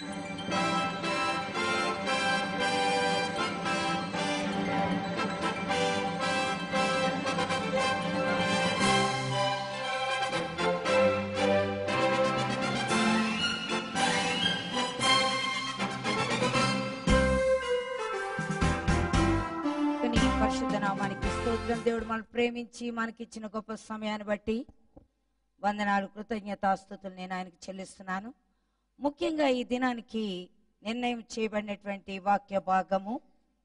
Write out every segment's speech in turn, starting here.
నీ పరిశుద్ధ నామానికి స్తోత్రం దేవుడు మనం ప్రేమించి మనకిచ్చిన గొప్ప సమయాన్ని బట్టి వందనాలు కృతజ్ఞతాస్తుతులు నేను ఆయనకి చెల్లిస్తున్నాను ముఖ్యంగా ఈ దినానికి నిర్ణయం చేయబడినటువంటి వాక్య భాగము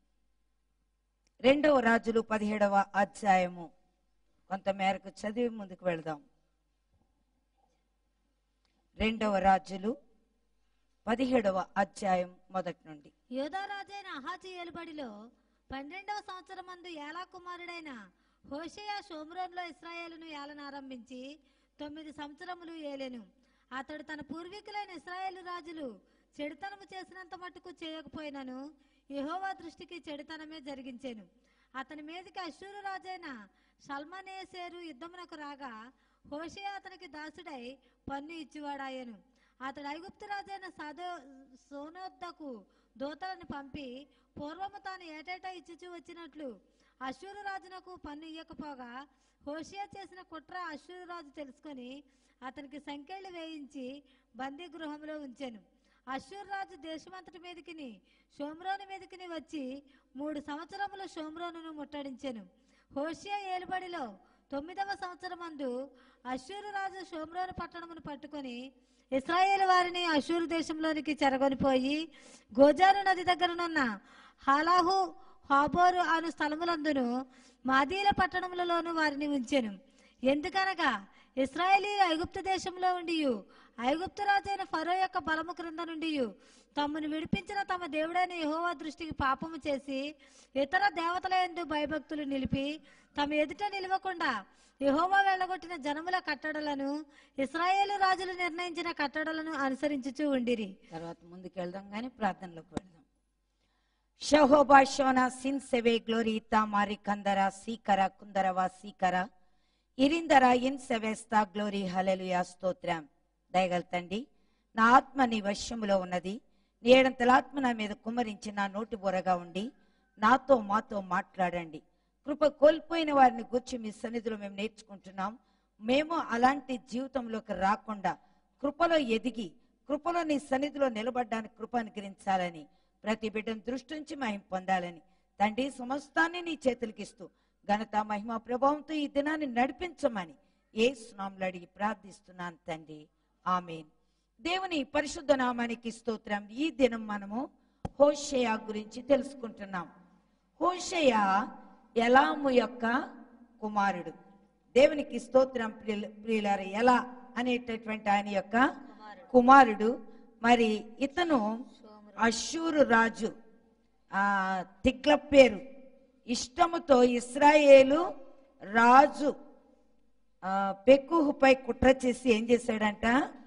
రెండవ రాజులు పదిహేడవ అధ్యాయము కొంత మేరకు చదివి ముందుకు వెళదాం రెండవ రాజులు పదిహేడవ అధ్యాయం మొదటి నుండి యోధారాజైన అహాజీ ఏలుబడిలో పన్నెండవ సంవత్సరం మందు ఏలా కుమారుడైన హోషేయ షోమ్రోన్లో ఇస్రాయేలును ఏలనారంభించి తొమ్మిది సంవత్సరములు ఏలెను అతడు తన పూర్వీకులైన ఇస్రాయేలు రాజులు చెడుతనము చేసినంత మట్టుకు చేయకపోయినను యెహోవా దృష్టికి చెడుతనమే జరిగించెను అతని మీదకి అశ్షూరు రాజైన షల్మనేసేరు యుద్ధమునకు రాగా హోషే అతనికి దాసుడై పన్ను ఇచ్చివాడాయను అతడు ఐగుప్తు రాజైన సదో సోనోద్దకు దూతలను పంపి పూర్వము తాను ఏటేటా ఇచ్చుచూ వచ్చినట్లు అశ్షూరు రాజునకు పన్ను ఇయ్యకపోగా హోషియా చేసిన కుట్ర అశ్షూరు రాజు తెలుసుకొని అతనికి సంఖ్యలు వేయించి బందీ గృహంలో ఉంచెను అశ్షూరు రాజు దేశమంతటి మీదకిని షోమ్రోను మీదకిని వచ్చి మూడు సంవత్సరములు షోమ్రోనును ముట్టడించెను హోషియా ఏలుబడిలో తొమ్మిదవ సంవత్సరమందు అశ్షూరు రాజు షోమ్రోను పట్టణమును పట్టుకొని ఇస్రాయేల్ వారిని అశ్షూరు దేశంలోనికి చెరగొనిపోయి గోజారు నది దగ్గరనున్న హాలాహు హాబోరు అను స్థలములందును మాదీల పట్టణములలోను వారిని ఉంచెను ఎందుకనగా ఇస్రాయేలీలు ఐగుప్తు దేశంలో ఉండి ఐగుప్తు రాజైన ఫరో యొక్క బలము క్రింద నుండి తమను విడిపించిన తమ దేవుడైన యెహోవా దృష్టికి పాపము చేసి ఇతర దేవతల యందు భయభక్తులు నిలిపి తమ ఎదుట నిలవకుండా యెహోవా వెళ్ళగొట్టిన జనముల కట్టడలను ఇస్రాయేలు రాజులు నిర్ణయించిన కట్టడలను అనుసరించుచూ ఉండిరి తర్వాత ముందుకు వెళ్దాం కానీ ప్రార్థనలోకి వెళ్దాం షహోబా షోనా సిన్ సెవే గ్లోరీతా మారి కందర సీకర కుందరవా సీకర ఇరిందర ఇన్ సెవేస్తా గ్లోరీ హలెలుయా స్తోత్రం దయగల తండ్రి నా ఆత్మ నీ వశ్యములో ఉన్నది నీ ఏడంతల ఆత్మ నా మీద కుమ్మరించి నా నోటి బొరగా ఉండి నాతో మాతో మాట్లాడండి కృప కోల్పోయిన వారిని గుర్చి మీ సన్నిధిలో మేము నేర్చుకుంటున్నాం మేము అలాంటి జీవితంలోకి రాకుండా కృపలో ఎదిగి కృపలో నీ సన్నిధిలో నిలబడ్డానికి కృప అనుగ్రహించాలని ప్రతి బిడ్డను దృష్టి నుంచి మహిమ పొందాలని తండ్రి సమస్తాన్ని నీ చేతులకి ఇస్తూ ఘనత మహిమ ప్రభావంతో ఈ దినాన్ని నడిపించమని ఏ స్నాములు అడిగి ప్రార్థిస్తున్నాను తండ్రి ఆమెన్ దేవుని పరిశుద్ధ నామానికి స్తోత్రం ఈ దినం మనము హోషేయ గురించి తెలుసుకుంటున్నాం హోషేయ ఎలాము యొక్క కుమారుడు దేవునికి స్తోత్రం ప్రియుల- ప్రియులార ఎలా అనేటటువంటి ఆయన యొక్క కుమారుడు మరి ఇతను అశ్షూరు రాజు ఆ తిక్ల పేరు ఇష్టముతో ఇస్రాయేలు రాజు ఆ, పెక్కుహుపై కుట్ర చేసి ఏం చేశాడంట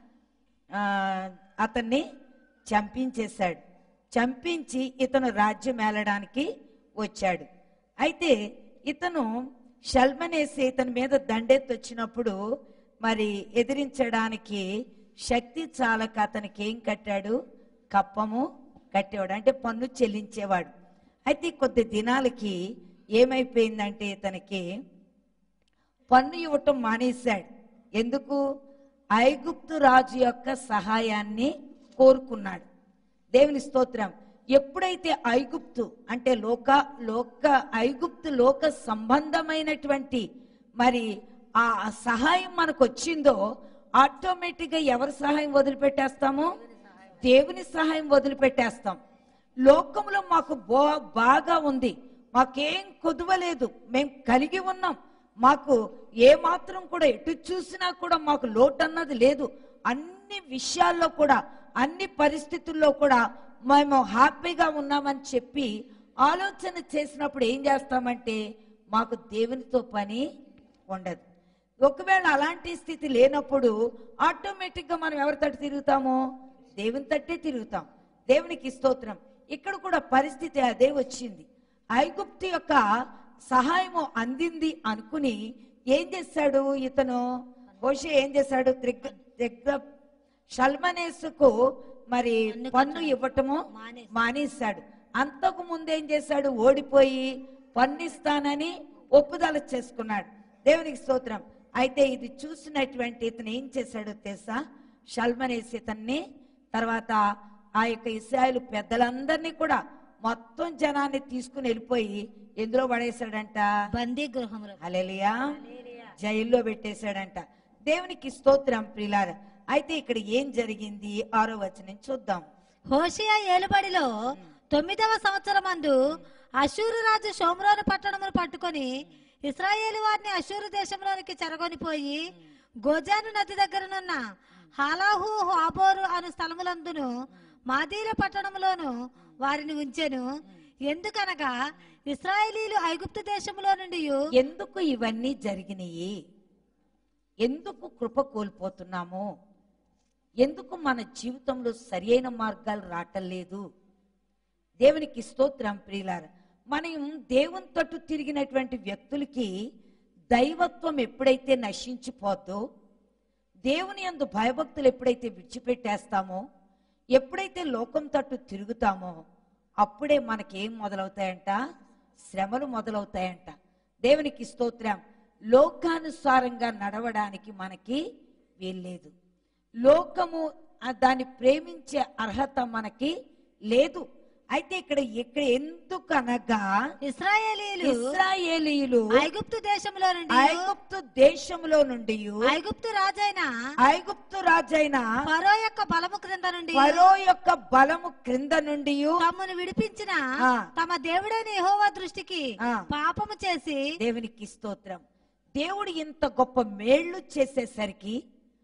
ఆ, అతన్ని చంపించేశాడు చంపించి ఇతను రాజ్యం ఏలడానికి వచ్చాడు అయితే ఇతను షల్మనేసి ఇతని మీద దండెత్తి వచ్చినప్పుడు మరి ఎదిరించడానికి శక్తి చాలక అతనికి ఏం కట్టాడు కప్పము కట్టేవాడు అంటే పన్ను చెల్లించేవాడు అయితే కొద్ది దినాలకి ఏమైపోయిందంటే ఇతనికి పన్ను ఇవ్వటం మానేశాడు ఎందుకు ఐగుప్తు రాజు యొక్క సహాయాన్ని కోరుకున్నాడు దేవుని స్తోత్రం ఎప్పుడైతే ఐగుప్తు అంటే లోక లోక ఐగుప్తు లోక సంబంధమైనటువంటి మరి ఆ సహాయం మనకు వచ్చిందో ఆటోమేటిక్ గా ఎవరి సహాయం వదిలిపెట్టేస్తాము దేవుని సహాయం వదిలిపెట్టేస్తాం లోకంలో మాకు బో బాగా ఉంది మాకేం కొదవలేదు మేము కలిగి ఉన్నాం మాకు ఏ మాత్రం కూడా ఎటు చూసినా కూడా మాకు లోటు అన్నది లేదు అన్ని విషయాల్లో కూడా అన్ని పరిస్థితుల్లో కూడా మేము హ్యాపీగా ఉన్నామని చెప్పి ఆలోచన చేసినప్పుడు ఏం చేస్తామంటే మాకు దేవునితో పని ఉండదు ఒకవేళ అలాంటి స్థితి లేనప్పుడు ఆటోమేటిక్ గా మనం ఎవరి తట్టు తిరుగుతాము దేవుని తట్టే తిరుగుతాం దేవునికి స్తోత్రం ఇక్కడ కూడా పరిస్థితి అదే వచ్చింది ఐగుప్తు యొక్క సహాయము అందింది అనుకుని ఏం చేశాడు ఇతను హోషే ఏం చేశాడు త్రిగ్గ త్రిగ్గ షల్మనేసుకు మరి పన్ను ఇవ్వటము మానేశాడు. మానేశాడు అంతకు ముందు ఏం చేశాడు ఓడిపోయి పన్ను ఇస్తానని ఒప్పుదల చేసుకున్నాడు దేవునికి స్తోత్రం అయితే ఇది చూసినటువంటి ఇతను ఏం చేశాడో తెలుసా షల్మనేసి ఇతన్ని తర్వాత ఆ యొక్క ఇస్రాయేల్ పెద్దలందరినీ కూడా మొత్తం జనాన్ని తీసుకుని వెళ్ళిపోయి ఎందులో పడేశాడంట బందీ గృహంలో హల్లెలూయా జైల్లో పెట్టేశాడంట దేవునికి స్తోత్రం ప్రిలార అయితే ఇక్కడ ఏం జరిగింది ఆరో వచనం చూద్దాం హోషియా ఏలుబడిలో తొమ్మిదవ సంవత్సరం మందు అశూరు రాజు షోమ్రోను పట్టణమును పట్టుకొని ఇస్రాయేలు వారిని అశూరు దేశంలోనికి చెరగొనిపోయి గోజాను నది దగ్గరనున్న హాలాహు హాబోరు అను స్థలములందును మాదీల పట్టణములోను వారిని ఉంచెను ఎందుకనగా ఇస్రాయేలీలు ఐగుప్తు దేశములో నుండి ఎందుకు ఇవన్నీ జరిగినాయి ఎందుకు కృప కోల్పోతున్నాము ఎందుకు మన జీవితంలో సరియైన మార్గాలు రావటం లేదు దేవునికి స్తోత్రం ప్రియులార మనం దేవుని తట్టు తిరిగినటువంటి వ్యక్తులకి దైవత్వం ఎప్పుడైతే నశించిపోద్దో దేవుని యందు భయభక్తులు ఎప్పుడైతే విడిచిపెట్టేస్తామో ఎప్పుడైతే లోకం తట్టు తిరుగుతామో అప్పుడే మనకేం మొదలవుతాయంట శ్రమలు మొదలవుతాయంట దేవునికి స్తోత్రం లోకానుసారంగా నడవడానికి మనకి వీల్లేదు లోకము ఆ దాన్ని ప్రేమించే అర్హత మనకి లేదు అయితే ఇక్కడ ఇక్కడ ఎందుకనగా ఇస్రాయేలీలు ఇస్రాయేలీలు ఐగుప్తు దేశంలో నుండి ఐగుప్తు దేశములో నుండి ఐగుప్తు రాజైన ఐగుప్తు రాజైన ఫరో యొక్క బలము క్రింద నుండి ఫరో యొక్క బలము క్రింద నుండి తమ్మును విడిపించిన ఆ. తమ దేవుడైన యెహోవా దృష్టికి ఆ. పాపము చేసి దేవునికి స్తోత్రం దేవుడు ఇంత గొప్ప మేళ్లు చేసేసరికి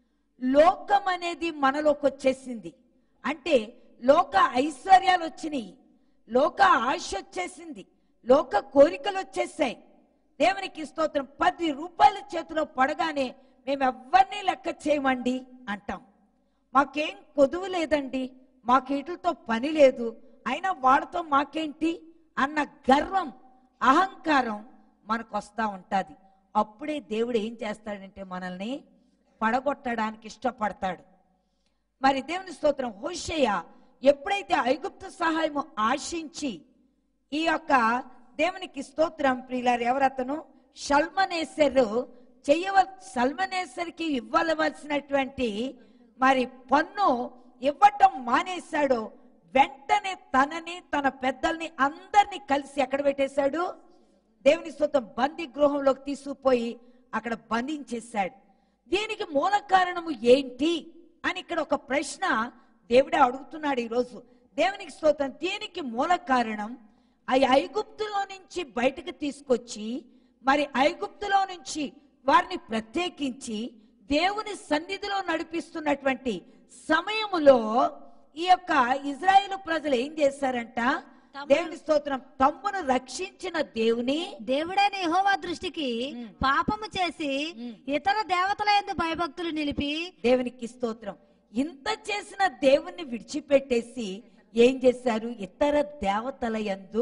లోకం అనేది మనలోకి వచ్చేసింది అంటే లోక ఐశ్వర్యాలు వచ్చినాయి లోక ఆశ వచ్చేసింది లోక కోరికలు వచ్చేసాయి దేవునికి స్తోత్రం పది రూపాయల చేతిలో పడగానే మేము ఎవరిని లెక్క చేయమండి అంటాం మాకేం కొదువు లేదండి మాకు వీటితో పని లేదు అయినా వాడితో మాకేంటి అన్న గర్వం అహంకారం మనకు వస్తా ఉంటుంది అప్పుడే దేవుడు ఏం చేస్తాడంటే మనల్ని పడగొట్టడానికి ఇష్టపడతాడు మరి దేవుని స్తోత్రం హోషయ్య ఎప్పుడైతే ఐగుప్తు సహాయము ఆశించి ఈ యొక్క దేవునికి స్తోత్రం ప్రియులారు ఎవరతను షల్మనేశ్వరు చెయ్యవ సల్మనేశ్వరికి ఇవ్వవలసినటువంటి మరి పన్ను ఇవ్వటం మానేశాడో వెంటనే తనని తన పెద్దల్ని అందరినీ కలిసి ఎక్కడ పెట్టేశాడు దేవుని స్తోత్రం బందీ గృహంలోకి తీసుకుపోయి అక్కడ బంధించేశాడు దీనికి మూల కారణము ఏంటి అని ఇక్కడ ఒక ప్రశ్న దేవుడే అడుగుతున్నాడు ఈరోజు దేవునికి స్తోత్రం దీనికి మూల కారణం ఆ ఐగుప్తులో నుంచి బయటకు తీసుకొచ్చి మరి ఐగుప్తులో నుంచి వారిని ప్రత్యేకించి దేవుని సన్నిధిలో నడిపిస్తున్నటువంటి సమయములో ఈ యొక్క ఇజ్రాయేల్ ప్రజలు ఏం చేశారంట దేవుని స్తోత్రం తమ్మును రక్షించిన దేవుని దేవుడైన యెహోవా దృష్టికి ఉమ్. పాపము చేసి ఉమ్. ఇతర దేవతల యందు భయభక్తులు నిలిపి దేవునికి స్తోత్రం ఇంత చేసిన దేవుణ్ణి విడిచిపెట్టేసి ఏం చేశారు ఇతర దేవతల యందు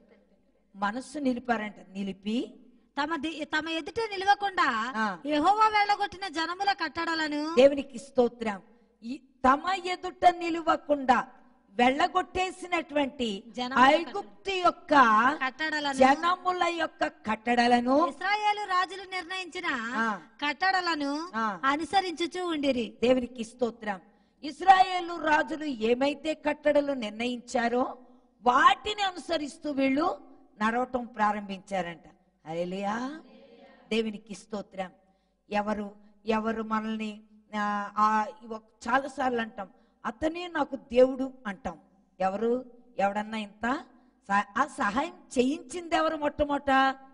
మనస్సు నిలిపారంట నిలిపి తమ ది- తమ ఎదుట నిలవకుండా ఆ. యెహోవా వెళ్ళగొట్టిన జనముల కట్టడలను దేవునికి స్తోత్రం ఈ- తమ ఎదుట నిలవకుండా వెళ్ళగొట్టేసినటువంటి జనముల ఐగుప్తు యొక్క కట్టడలను జనముల యొక్క కట్టడలను ఇస్రాయేలు రాజులు నిర్ణయించిన ఆ. కట్టడలను ఆ. అనుసరించుచూ ఉండిరి దేవునికి స్తోత్రం ఇస్రాయేలు రాజులు ఏమైతే కట్టడలు నిర్ణయించారో వాటిని అనుసరిస్తూ వీళ్ళు నడవటం ప్రారంభించారంట హల్లెలూయా దేవునికి స్తోత్రం ఎవరు ఎవరు మనల్ని ఆ, ఆ, ఇవ- చాలాసార్లు అంటాం అతనే నాకు దేవుడు అంటాం ఎవరు ఎవడన్నా ఇంత సహ- ఆ సహాయం చేయించింది ఎవరు మొట్టమొదట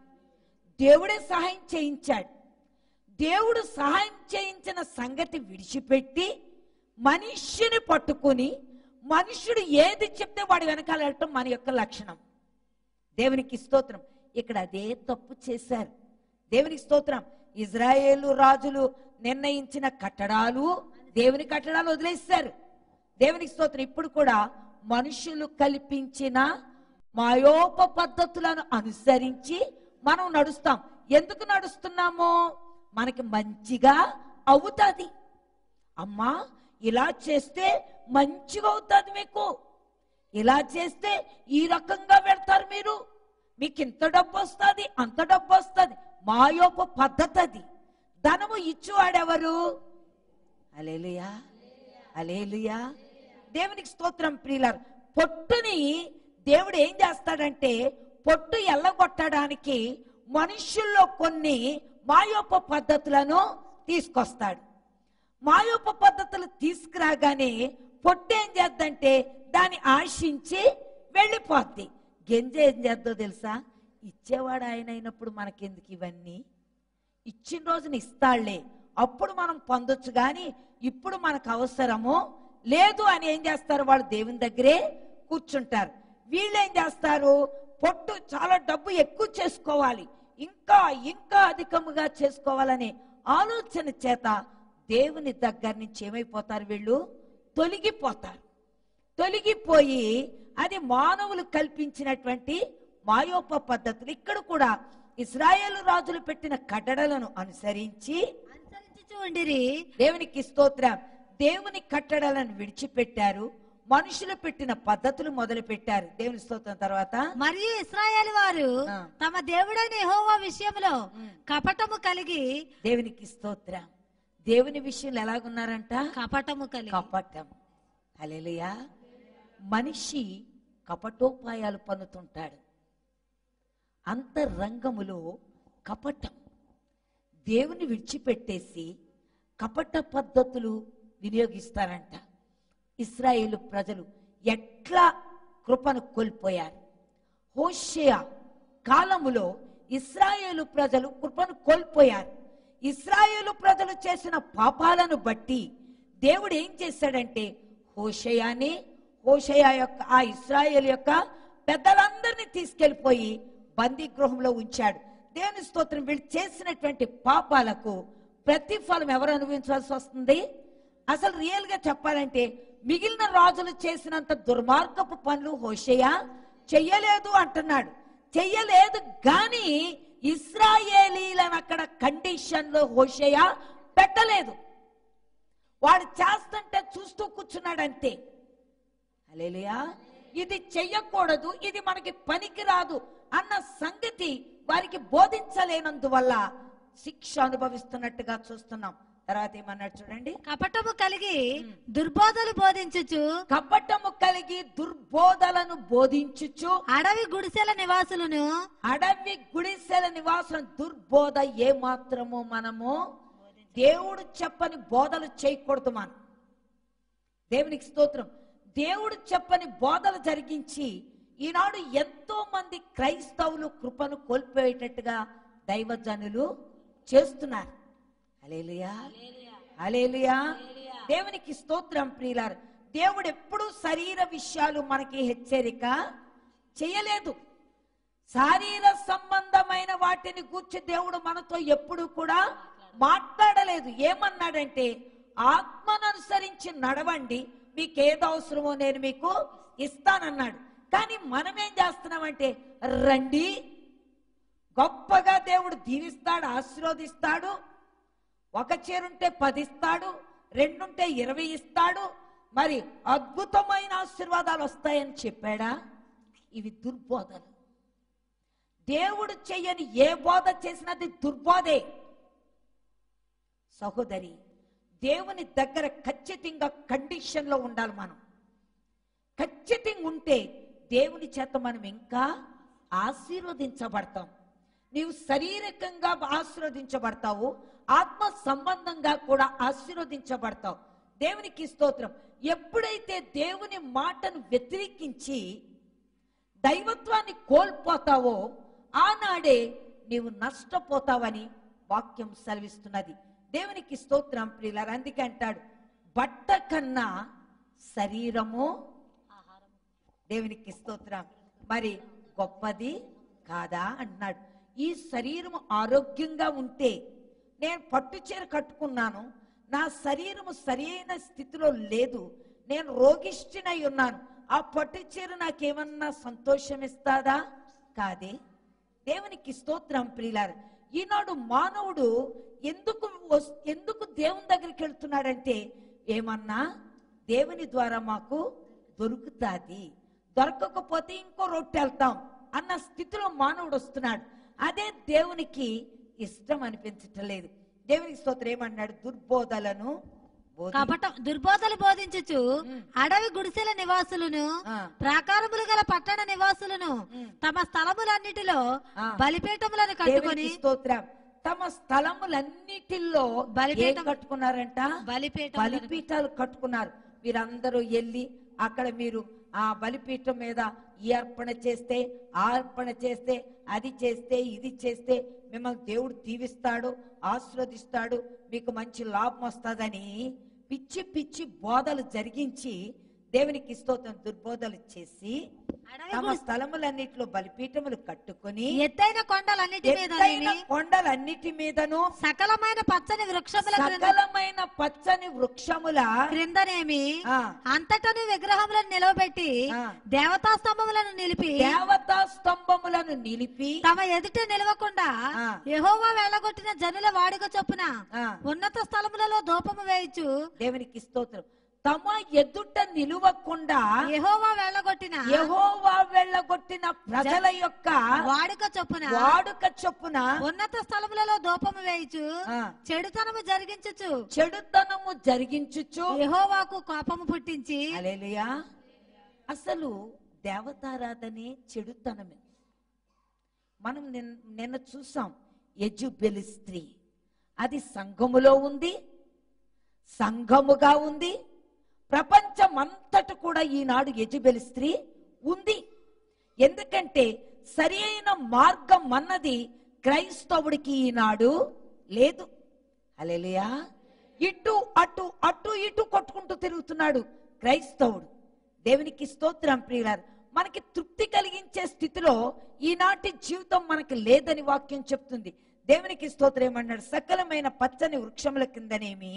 దేవుడే సహాయం చేయించాడు దేవుడు సహాయం చేయించిన సంగతి విడిచిపెట్టి మనిషిని పట్టుకొని మనుషుడు ఏది చెప్తే వాడి వెనకాల వెళ్ళటం మన యొక్క లక్షణం దేవునికి స్తోత్రం ఇక్కడ అదే తప్పు చేశారు దేవునికి స్తోత్రం ఇజ్రాయేలు రాజులు నిర్ణయించిన కట్టడాలు దేవుని కట్టడాలు వదిలేశారు దేవునికి స్తోత్రం ఇప్పుడు కూడా మనుషులు కల్పించిన మాయోప పద్ధతులను అనుసరించి మనం నడుస్తాం ఎందుకు నడుస్తున్నాము మనకి మంచిగా అవుతాది అమ్మా ఇలా చేస్తే మంచిగా అవుతుంది మీకు ఇలా చేస్తే ఈ రకంగా వెళ్తారు మీరు మీకు ఇంత డబ్బు వస్తుంది అంత డబ్బు వస్తుంది మా యొక్క పద్ధతి అది ధనము ఇచ్చువాడెవరు అలేలుయా అలేలుయా దేవునికి స్తోత్రం ప్రియులారు పొట్టుని దేవుడు ఏం చేస్తాడంటే పొట్టు ఎల్లగొట్టడానికి మనుషుల్లో కొన్ని మాయోప పద్ధతులను తీసుకొస్తాడు మాయోప పద్ధతులు తీసుకురాగానే పొట్టు ఏం చేద్దంటే దాన్ని ఆశించి వెళ్ళిపోద్ది గింజ ఏం చేద్దో తెలుసా ఇచ్చేవాడు ఆయన అయినప్పుడు మనకెందుకు ఇవన్నీ ఇచ్చిన రోజున ఇస్తాళ్లే అప్పుడు మనం పొందొచ్చు కానీ ఇప్పుడు మనకు అవసరము లేదు అని ఏం చేస్తారు వాళ్ళు దేవుని దగ్గరే కూర్చుంటారు వీళ్ళు ఏం చేస్తారు పొట్టు చాలా డబ్బు ఎక్కువ చేసుకోవాలి ఇంకా ఇంకా అధికముగా చేసుకోవాలనే ఆలోచన చేత దేవుని దగ్గర నుంచి ఏమైపోతారు వీళ్ళు తొలగిపోతారు తొలగిపోయి అది మానవులు కల్పించినటువంటి మాయోప పద్ధతులు ఇక్కడ కూడా ఇస్రాయేలు రాజులు పెట్టిన కట్టడలను అనుసరించి అనుసరించి చూడండిరి దేవునికి స్తోత్రం దేవుని కట్టడలను విడిచిపెట్టారు మనుషులు పెట్టిన పద్ధతులు మొదలు పెట్టారు దేవుని స్తోత్రం తర్వాత మరియు ఇస్రాయేల్ వారు ఆ. తమ దేవుడైన యెహోవా విషయంలో ఉమ్. కపటము కలిగి దేవునికి స్తోత్రం దేవుని విషయంలో ఎలాగున్నారంట కపటము కలిగి కపటం హల్లెలూయా మనిషి కపటోపాయాలు పన్నుతుంటాడు అంతరంగములో కపటం దేవుని విడిచిపెట్టేసి కపట పద్ధతులు వినియోగిస్తారంట ఇస్రాయేలు ప్రజలు ఎట్లా కృపను కోల్పోయారు హోషేయ కాలములో ఇస్రాయేలు ప్రజలు కృపను కోల్పోయారు ఇస్రాయేలు ప్రజలు చేసిన పాపాలను బట్టి దేవుడు ఏం చేశాడంటే హోషయాని హోషయ యొక్క ఆ ఇస్రాయేల్ యొక్క పెద్దలందరినీ తీసుకెళ్లిపోయి బందీ గృహంలో ఉంచాడు దేవుని స్తోత్రం వీళ్ళు చేసినటువంటి పాపాలకు ప్రతిఫలం ఎవరు అనుభవించాల్సి వస్తుంది అసలు రియల్ గా చెప్పాలంటే మిగిలిన రాజులు చేసినంత దుర్మార్గపు పనులు హోషయ చెయ్యలేదు అంటున్నాడు చెయ్యలేదు గాని ఇస్రాయేలీలను అక్కడ కండిషన్ లో హోషయ పెట్టలేదు వాడు చేస్తుంటే చూస్తూ కూర్చున్నాడు అంతే హల్లెలూయా ఇది చెయ్యకూడదు ఇది మనకి పనికి రాదు అన్న సంగతి వారికి బోధించలేనందువల్ల శిక్ష అనుభవిస్తున్నట్టుగా చూస్తున్నాం తర్వాత ఏమన్నాడు చూడండి కపటము కలిగి దుర్బోధలు బోధించుచు కపటము కలిగి దుర్బోధలను బోధించుచు అడవి గుడిసెల నివాసులను అడవి గుడిసెల నివాసం దుర్బోధ ఏ మాత్రము మనము దేవుడు చెప్పని బోధలు చేయకూడదు మనం దేవునికి స్తోత్రం దేవుడు చెప్పని బోధలు జరిగించి ఈనాడు ఎంతో మంది క్రైస్తవులు కృపను కోల్పోయేటట్టుగా దైవజనులు చేస్తున్నారు అలేలుయా అలేలుయా దేవునికి స్తోత్రం ప్రియులారు దేవుడు ఎప్పుడూ శరీర విషయాలు మనకి హెచ్చరిక చేయలేదు శారీర సంబంధమైన వాటిని గూర్చి దేవుడు మనతో ఎప్పుడు కూడా మాట్లాడలేదు ఏమన్నాడంటే ఆత్మను అనుసరించి నడవండి మీకు ఏది అవసరమో నేను మీకు ఇస్తానన్నాడు కానీ మనం ఏం చేస్తున్నామంటే రండి గొప్పగా దేవుడు దీవిస్తాడు ఆశీర్వదిస్తాడు ఒక చీరుంటే పది ఇస్తాడు రెండుంటే ఇరవై ఇస్తాడు మరి అద్భుతమైన ఆశీర్వాదాలు వస్తాయని చెప్పాడా ఇవి దుర్బోధలు దేవుడు చెయ్యని ఏ బోధ చేసినది దుర్బోధే సహోదరి దేవుని దగ్గర ఖచ్చితంగా కండిషన్లో ఉండాలి మనం ఖచ్చితంగా ఉంటే దేవుని చేత మనం ఇంకా ఆశీర్వదించబడతాం నీవు శారీరకంగా ఆశీర్వదించబడతావు ఆత్మ సంబంధంగా కూడా ఆశీర్వదించబడతావు దేవునికి స్తోత్రం ఎప్పుడైతే దేవుని మాటను వ్యతిరేకించి దైవత్వాన్ని కోల్పోతావో ఆనాడే నీవు నష్టపోతావని వాక్యం సెలవిస్తున్నది దేవునికి స్తోత్రం ప్రియులారు అందుకే అంటాడు బట్ట కన్నా శరీరము దేవునికి స్తోత్రం మరి గొప్పది కాదా అంటున్నాడు ఈ శరీరం ఆరోగ్యంగా ఉంటే నేను పట్టు చీర కట్టుకున్నాను నా శరీరము సరైన స్థితిలో లేదు నేను రోగిష్టినై ఉన్నాను ఆ పట్టు చీర నాకేమన్నా సంతోషం ఇస్తాదా కాదే దేవునికి స్తోత్రం ప్రియులారు ఈనాడు మానవుడు ఎందుకు వస్- ఎందుకు దేవుని దగ్గరికి వెళ్తున్నాడంటే ఏమన్నా దేవుని ద్వారా మాకు దొరుకుతాది దొరకకపోతే ఇంకో రొట్టె వెళ్తాం అన్న స్థితిలో మానవుడు వస్తున్నాడు అదే దేవునికి ఇష్టం అనిపించటం లేదు దేవునికి స్తోత్రం ఏమన్నాడు దుర్బోధలను బోధి- కపటం దుర్బోధలు బోధించుచు ఉమ్. అడవి గుడిసెల నివాసులను ఆ, ప్రాకారములు గల పట్టణ నివాసులను ఉమ్. తమ స్థలములన్నిటిలో ఆ. బలిపీఠములను కట్టుకొని దేవునికి స్తోత్రం తమ స్థలములన్నిటిల్లో ఏం బలిపీఠం- కట్టుకున్నారంట బలిపీఠం బలిపీఠాలు కట్టుకున్నారు మీరందరూ వెళ్ళి అక్కడ మీరు ఆ బలిపీఠం మీద ఈ అర్పణ చేస్తే ఆ అర్పణ చేస్తే అది చేస్తే ఇది చేస్తే మిమ్మల్ని దేవుడు దీవిస్తాడు ఆశీర్వదిస్తాడు మీకు మంచి లాభం వస్తుందని పిచ్చి పిచ్చి బోధలు జరిగించి దేవునికి స్తోత్రం దుర్బోధలు చేసి అడవి తమ గుడి- స్థలములన్నిటిలో బలిపీఠములు కట్టుకొని ఎత్తైన కొండలన్నిటి మీద ఎత్తైన కొండలన్నిటి మీదను సకలమైన పచ్చని వృక్షముల క్రింద- సకలమైన పచ్చని వృక్షముల క్రిందనేమి ఆ, అంతటను విగ్రహములను నిలవబెట్టి ఆ. దేవతా స్తంభములను నిలిపి దేవతా స్తంభములను నిలిపి తమ ఎదుట నిలవకుండా ఆ. యెహోవా వెళ్ళగొట్టిన జనుల వాడుక చొప్పున ఆ, ఉన్నత స్థలములలో ధూపము వేయచ్చు దేవునికి స్తోత్రం తమ ఎదుట నిలువకుండా యెహోవా వెళ్ళగొట్టిన యెహోవా వెళ్ళగొట్టిన ప్రజల యొక్క వాడుక చొప్పున వాడుక చొప్పున ఉన్నత స్థలములలో ధూపము వేయచ్చు ఆ, చెడుతనము జరిగించుచు చెడుతనము జరిగించుచు యెహోవాకు కోపము పుట్టించి అలేలుయా అసలు దేవతారాధనే చెడుతనమే మనం నిన్- నిన్న చూసాం యజుబెలి స్త్రీ అది సంఘములో ఉంది సంఘముగా ఉంది ప్రపంచమంతట కూడా ఈనాడు యజుబెలి స్త్రీ ఉంది ఎందుకంటే సరి అయిన మార్గం అన్నది క్రైస్తవుడికి ఈనాడు లేదు అలెలియా ఇటు అటు అటు ఇటు కొట్టుకుంటూ తిరుగుతున్నాడు క్రైస్తవుడు దేవునికి స్తోత్రం ప్రియులారు మనకి తృప్తి కలిగించే స్థితిలో ఈనాటి జీవితం మనకి లేదని వాక్యం చెప్తుంది దేవునికి స్తోత్రం ఏమన్నాడు సకలమైన పచ్చని వృక్షముల కిందనేమి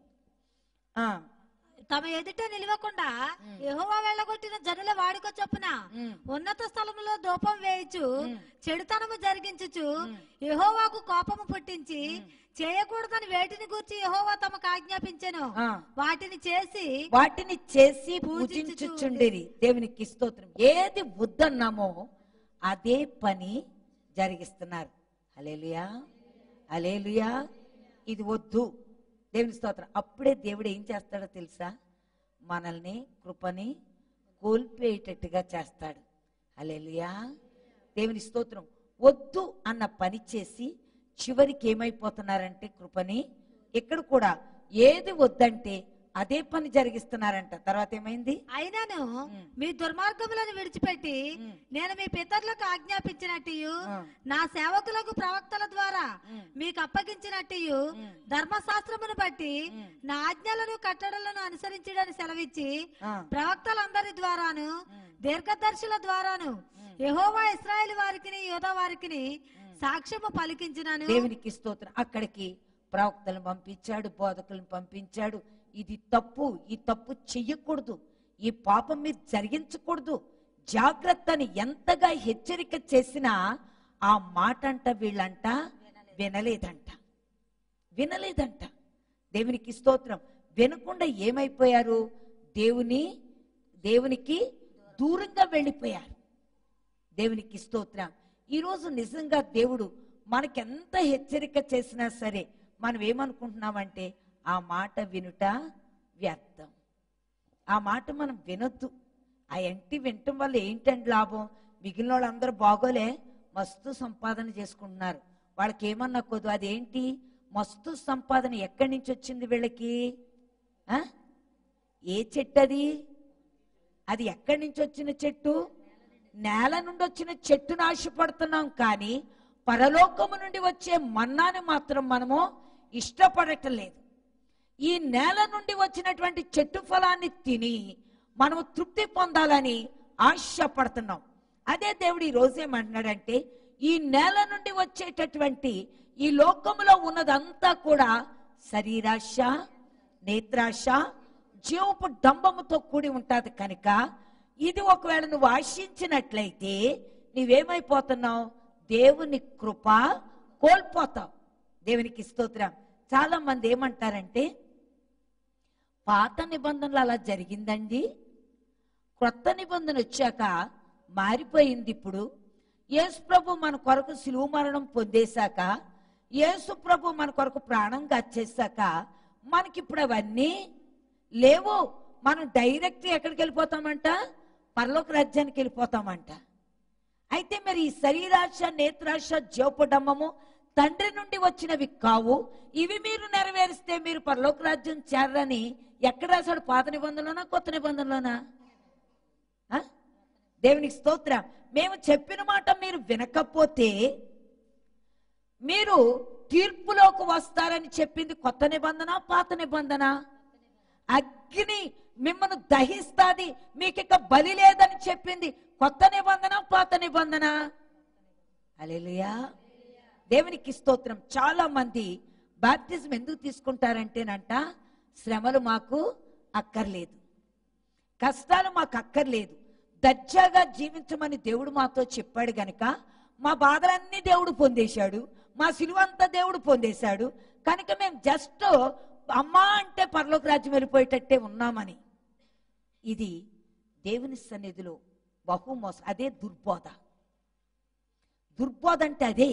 ఆ తమ ఎదుట నిలవకుండా యెహోవా వెళ్ళగొట్టిన జనుల వాడుక చొప్పున ఉమ్, ఉన్నత స్థలములో ధూపం వేయచ్చు ఉమ్. చెడుతనము జరిగించుచు ఉమ్. యెహోవాకు కోపము పుట్టించి చేయకూడదని వేటిని గూర్చి యెహోవా తమకు ఆజ్ఞాపించెను ఆ. వాటిని చేసి వాటిని చేసి పూజించుచు పూజించుచుండేది దేవునికి స్తోత్రం ఏది వద్దన్నామో అదే పని జరిగిస్తున్నారు అలేలుయా అలేలుయా ఇది వద్దు దేవుని స్తోత్రం అప్పుడే దేవుడు ఏం చేస్తాడో తెలుసా మనల్ని కృపని కోల్పోయేటట్టుగా చేస్తాడు అలేలుయా దేవుని స్తోత్రం వద్దు అన్న పని చేసి చివరికి ఏమైపోతున్నారంటే కృపని ఇక్కడ కూడా ఏది వద్దంటే అదే పని జరిగిస్తున్నారంట తర్వాత ఏమైంది అయినను ఉమ్. మీ దుర్మార్గములను విడిచిపెట్టి ఉమ్. నేను మీ పితరులకు ఆజ్ఞాపించినట్టు ఆ. నా సేవకులకు ప్రవక్తల ద్వారా ఉమ్. మీకు అప్పగించినట్టు ఉమ్. ధర్మశాస్త్రమును బట్టి ఉమ్. నా ఆజ్ఞలను కట్టడలను అనుసరించడానికి సెలవిచ్చి ఆ. ప్రవక్తలందరి ద్వారాను ఉమ్. దీర్ఘదర్శుల ద్వారాను ఉమ్. యెహోవా ఇస్రాయేల్ వారికి యోధా వారికి సాక్ష్యము పలికించినాను దేవునికి స్తోత్రం అక్కడికి ప్రవక్తలను పంపించాడు బోధకులను పంపించాడు ఇది తప్పు ఈ తప్పు చెయ్యకూడదు ఈ పాపం మీరు జరిగించకూడదు జాగ్రత్త అని ఎంతగా హెచ్చరిక చేసినా ఆ మాట అంట వీళ్ళంట వినలేదంట వినలేదంట దేవునికి స్తోత్రం వినకుండా ఏమైపోయారు దేవుని దేవునికి దూరంగా వెళ్ళిపోయారు దేవునికి స్తోత్రం ఈరోజు నిజంగా దేవుడు మనకెంత హెచ్చరిక చేసినా సరే మనం ఏమనుకుంటున్నామంటే ఆ మాట వినుట వ్యర్థం ఆ మాట మనం వినొద్దు ఆ ఎంటి వినటం వల్ల ఏంటండి లాభం మిగిలిన వాళ్ళందరూ బాగోలే మస్తు సంపాదన చేసుకుంటున్నారు వాళ్ళకి ఏమన్నా కొద్దు అదేంటి మస్తు సంపాదన ఎక్కడి నుంచి వచ్చింది వీళ్ళకి ఆ? ఏ చెట్టు అది అది ఎక్కడి నుంచి వచ్చిన చెట్టు నేల నుండి వచ్చిన చెట్టును ఆశపడుతున్నాం కానీ పరలోకము నుండి వచ్చే మన్నాని మాత్రం మనము ఇష్టపడటం లేదు ఈ నేల నుండి వచ్చినటువంటి చెట్టు ఫలాన్ని తిని మనము తృప్తి పొందాలని ఆశపడుతున్నాం అదే దేవుడు ఈ రోజు ఏమంటున్నాడంటే ఈ నేల నుండి వచ్చేటటువంటి ఈ లోకములో ఉన్నదంతా కూడా శరీరాశ నేత్రాశ జీవపు డంబముతో కూడి ఉంటుంది కనుక ఇది ఒకవేళ నువ్వు ఆశించినట్లయితే నీవేమైపోతున్నావు దేవుని కృప కోల్పోతావు దేవునికి స్తోత్రం చాలా మంది ఏమంటారంటే పాత నిబంధనలు అలా జరిగిందండి క్రొత్త నిబంధన వచ్చాక మారిపోయింది ఇప్పుడు యేసు ప్రభు మన కొరకు సిలువ మరణం పొందేశాక యేసు ప్రభు మన కొరకు ప్రాణం గచ్చేశాక మనకిప్పుడు అవన్నీ లేవు మనం డైరెక్ట్ ఎక్కడికి వెళ్ళిపోతామంట పరలోక రాజ్యానికి వెళ్ళిపోతామంట అయితే మరి ఈ శరీరాశ నేత్రాశ జోపడమ్మము తండ్రి నుండి వచ్చినవి కావు ఇవి మీరు నెరవేరిస్తే మీరు పరలోక రాజ్యం చేరని ఎక్కడ రాశాడు పాత నిబంధనలోనా కొత్త నిబంధనలోనా ఆ? దేవునికి స్తోత్రం మేము చెప్పిన మాట మీరు వినకపోతే మీరు తీర్పులోకి వస్తారని చెప్పింది కొత్త నిబంధన పాత నిబంధన అగ్ని మిమ్మల్ని దహిస్తాది మీకు ఇక బలి లేదని చెప్పింది కొత్త నిబంధన పాత నిబంధన అలెలుయా దేవునికి స్తోత్రం చాలా మంది బాప్తిజం ఎందుకు తీసుకుంటారంటేనంట శ్రమలు మాకు అక్కర్లేదు కష్టాలు మాకు అక్కర్లేదు దర్జాగా జీవించమని దేవుడు మాతో చెప్పాడు గనక మా బాధలన్నీ దేవుడు పొందేశాడు మా సిలువంతా దేవుడు పొందేశాడు కనుక మేము జస్ట్ అమ్మా అంటే పరలోక రాజ్యం వెళ్ళిపోయేటట్టే ఉన్నామని ఇది దేవుని సన్నిధిలో బహు మోస అదే దుర్బోధ దుర్బోధ అంటే అదే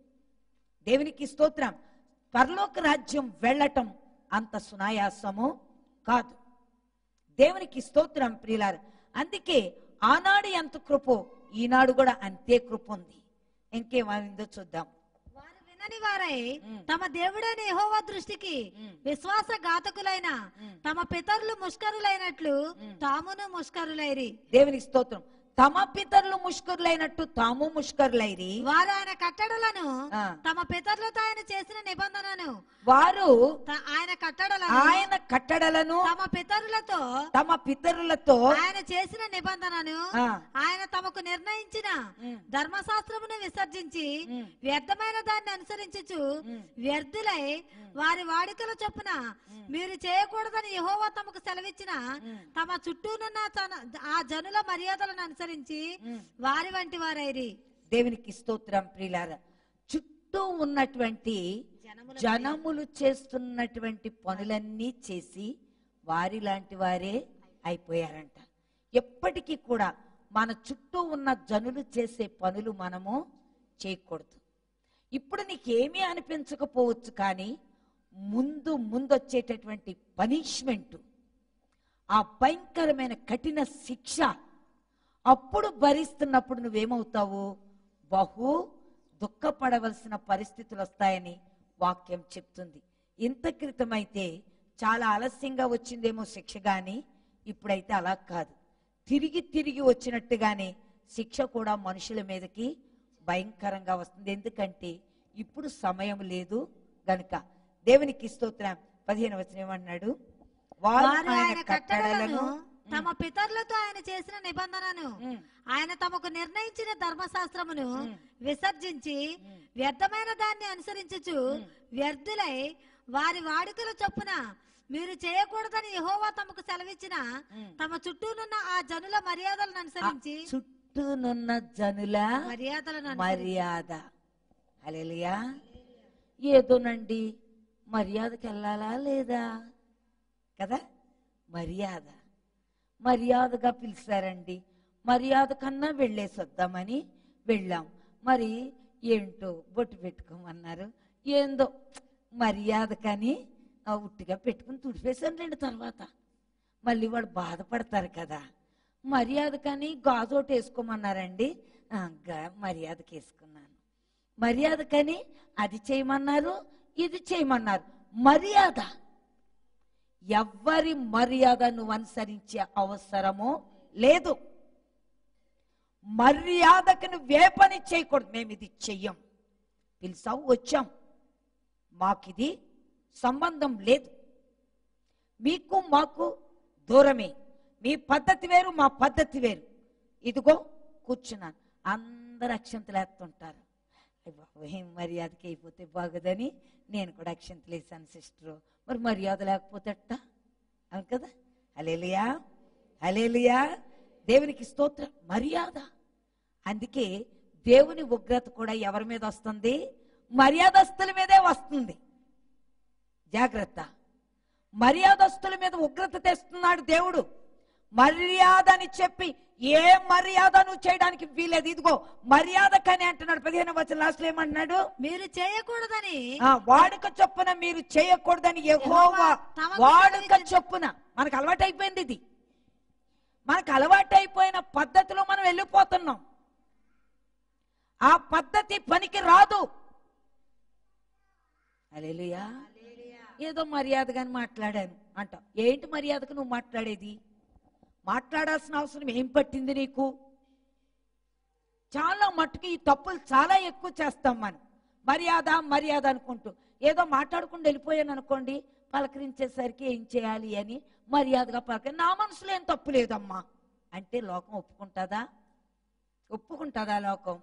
దేవునికి స్తోత్రం పరలోక రాజ్యం వెళ్ళటం అంత సునాయాసము కాదు దేవునికి స్తోత్రం ప్రియులారు అందుకే ఆనాడు ఎంత కృపో ఈనాడు కూడా అంతే కృప ఉంది ఇంకేమైందో చూద్దాం వారు వినని వారై ఉమ్. తమ దేవుడైన యెహోవా దృష్టికి ఉమ్. విశ్వాసఘాతకులైన ఉమ్. తమ పితరులు ముష్కరులైనట్లు ఉమ్. తామును ముష్కరులైరి దేవునికి స్తోత్రం తమ పితరులు ముష్కరులైనట్టు తాము ముష్కరులైరి వారు ఆయన కట్టడలను ఆ. తమ పితరులతో ఆయన చేసిన నిబంధనను వారు త- ఆయన కట్టడలను ఆయన కట్టడలను తమ పితరులతో తమ పితరులతో ఆయన చేసిన నిబంధనను ఆ, ఆయన తమకు నిర్ణయించిన ఉమ్, ధర్మశాస్త్రమును విసర్జించి ఉమ్, వ్యర్థమైన దాన్ని అనుసరించుచు ఉమ్. వ్యర్థులై వారి వాడికల చొప్పున మీరు చేయకూడదని యెహోవా తమకు సెలవిచ్చిన ఉమ్. తమ చుట్టూనున్న తన- ఆ జనుల మర్యాదలను అనుసరించి ఉమ్. వారి వంటి వారైరి దేవునికి స్తోత్రం ప్రియులార చుట్టూ ఉన్నటువంటి జనములు చేస్తున్నటువంటి పనులన్నీ చేసి వారి లాంటి వారే అయిపోయారంట ఎప్పటికీ కూడా మన చుట్టూ ఉన్న జనులు చేసే పనులు మనము చేయకూడదు ఇప్పుడు నీకేమీ అనిపించకపోవచ్చు కానీ ముందు ముందొచ్చేటటువంటి పనిష్మెంట్ ఆ భయంకరమైన కఠిన శిక్ష అప్పుడు భరిస్తున్నప్పుడు నువ్వేమవుతావు బహు దుఃఖపడవలసిన పరిస్థితులు వస్తాయని వాక్యం చెప్తుంది ఇంత క్రితమైతే చాలా ఆలస్యంగా వచ్చిందేమో శిక్ష గాని ఇప్పుడైతే అలా కాదు తిరిగి తిరిగి వచ్చినట్టుగానే శిక్ష కూడా మనుషుల మీదకి భయంకరంగా వస్తుంది ఎందుకంటే ఇప్పుడు సమయం లేదు గనుక దేవునికి స్తోత్రం పదిహేను వచ్చిన ఏమన్నాడు వారు వారు ఆయన కట్టడలను ఉమ్, తమ పితరులతో ఆయన చేసిన నిబంధనను ఉమ్, ఆయన తమకు నిర్ణయించిన ధర్మశాస్త్రమును ఉమ్. విసర్జించి ఉమ్. వ్యర్థమైన దాన్ని అనుసరించుచు ఉమ్. వ్యర్థులై వారి వాడుకల చొప్పున మీరు చేయకూడదని యెహోవా తమకు సెలవిచ్చిన ఉమ్. తమ చుట్టూనున్న ఆ జనుల మర్యాదలను అనుసరించి చుట్టూనున్న జనుల మర్యాదలను అనుసరించి మర్యాద అలెలియా ఏదోనండి మర్యాదకి వెళ్ళాలా లేదా కదా మర్యాద మర్యాదగా పిలిచారండి మర్యాద కన్నా వెళ్ళేసి వద్దామని వెళ్ళాం మరి ఏంటో బొట్టు పెట్టుకోమన్నారు ఏందో మర్యాద కానీ ఆ ఉట్టిగా పెట్టుకుని తుడిపేశాను రెండు తర్వాత మళ్ళీ వాళ్ళు బాధపడతారు కదా మర్యాద కానీ గాజు ఒకటి వేసుకోమన్నారండి ఆ, గా- మర్యాదకి వేసుకున్నాను మర్యాద కానీ అది చేయమన్నారు ఇది చేయమన్నారు మర్యాద ఎవ్వరి మర్యాద నువ్వు అనుసరించే అవసరము లేదు మర్యాదకు నువ్వే పని చేయకూడదు మేము ఇది చెయ్యం పిలిచావు వచ్చాం మాకిది సంబంధం లేదు మీకు మాకు దూరమే మీ పద్ధతి వేరు మా పద్ధతి వేరు ఇదిగో కూర్చున్నాను అందరు అక్షంతలు వేస్తుంటారు అయ్య బాబోయ్, ఏం మర్యాదకి అయిపోతే బాగోదని నేను కూడా అక్షంతలు వేసాను సిస్టరు మరి మర్యాద లేకపోతే అట్టా అవును కదా అలేలియా అలేలియా దేవునికి స్తోత్రం మర్యాద అందుకే దేవుని ఉగ్రత కూడా ఎవరి మీద వస్తుంది మర్యాదస్తుల మీదే వస్తుంది జాగ్రత్త మర్యాదస్తుల మీద ఉగ్రత తెస్తున్నాడు దేవుడు మర్యాద అని చెప్పి ఏ మర్యాద నువ్వు చేయడానికి వీలేదు ఇదిగో మర్యాద కని అంటున్నాడు పదిహేను వచ్చిన లాస్ట్ ఏమంటున్నాడు మీరు చేయకూడదని ఆ వాడుక చొప్పున మీరు చేయకూడదని యెహోవా తమకు వాడుక సెలవిచ్చిన- చొప్పున మనకు అలవాటు అయిపోయింది ఇది మనకు అలవాటు అయిపోయిన పద్ధతిలో మనం వెళ్ళిపోతున్నాం ఆ పద్ధతి పనికి రాదు అలేలుయా ఏదో మర్యాదగాని మాట్లాడాను అంట ఏంటి మర్యాదకు నువ్వు మాట్లాడేది మాట్లాడాల్సిన అవసరం ఏం పట్టింది నీకు చాలా మట్టుకు ఈ తప్పులు చాలా ఎక్కువ చేస్తాం మనం మర్యాద మర్యాద అనుకుంటూ ఏదో మాట్లాడుకుంటూ వెళ్ళిపోయాను అనుకోండి పలకరించేసరికి ఏం చేయాలి అని మర్యాదగా పలక నా మనసులో ఏం తప్పు లేదమ్మా అంటే లోకం ఒప్పుకుంటుందా ఒప్పుకుంటుందా లోకం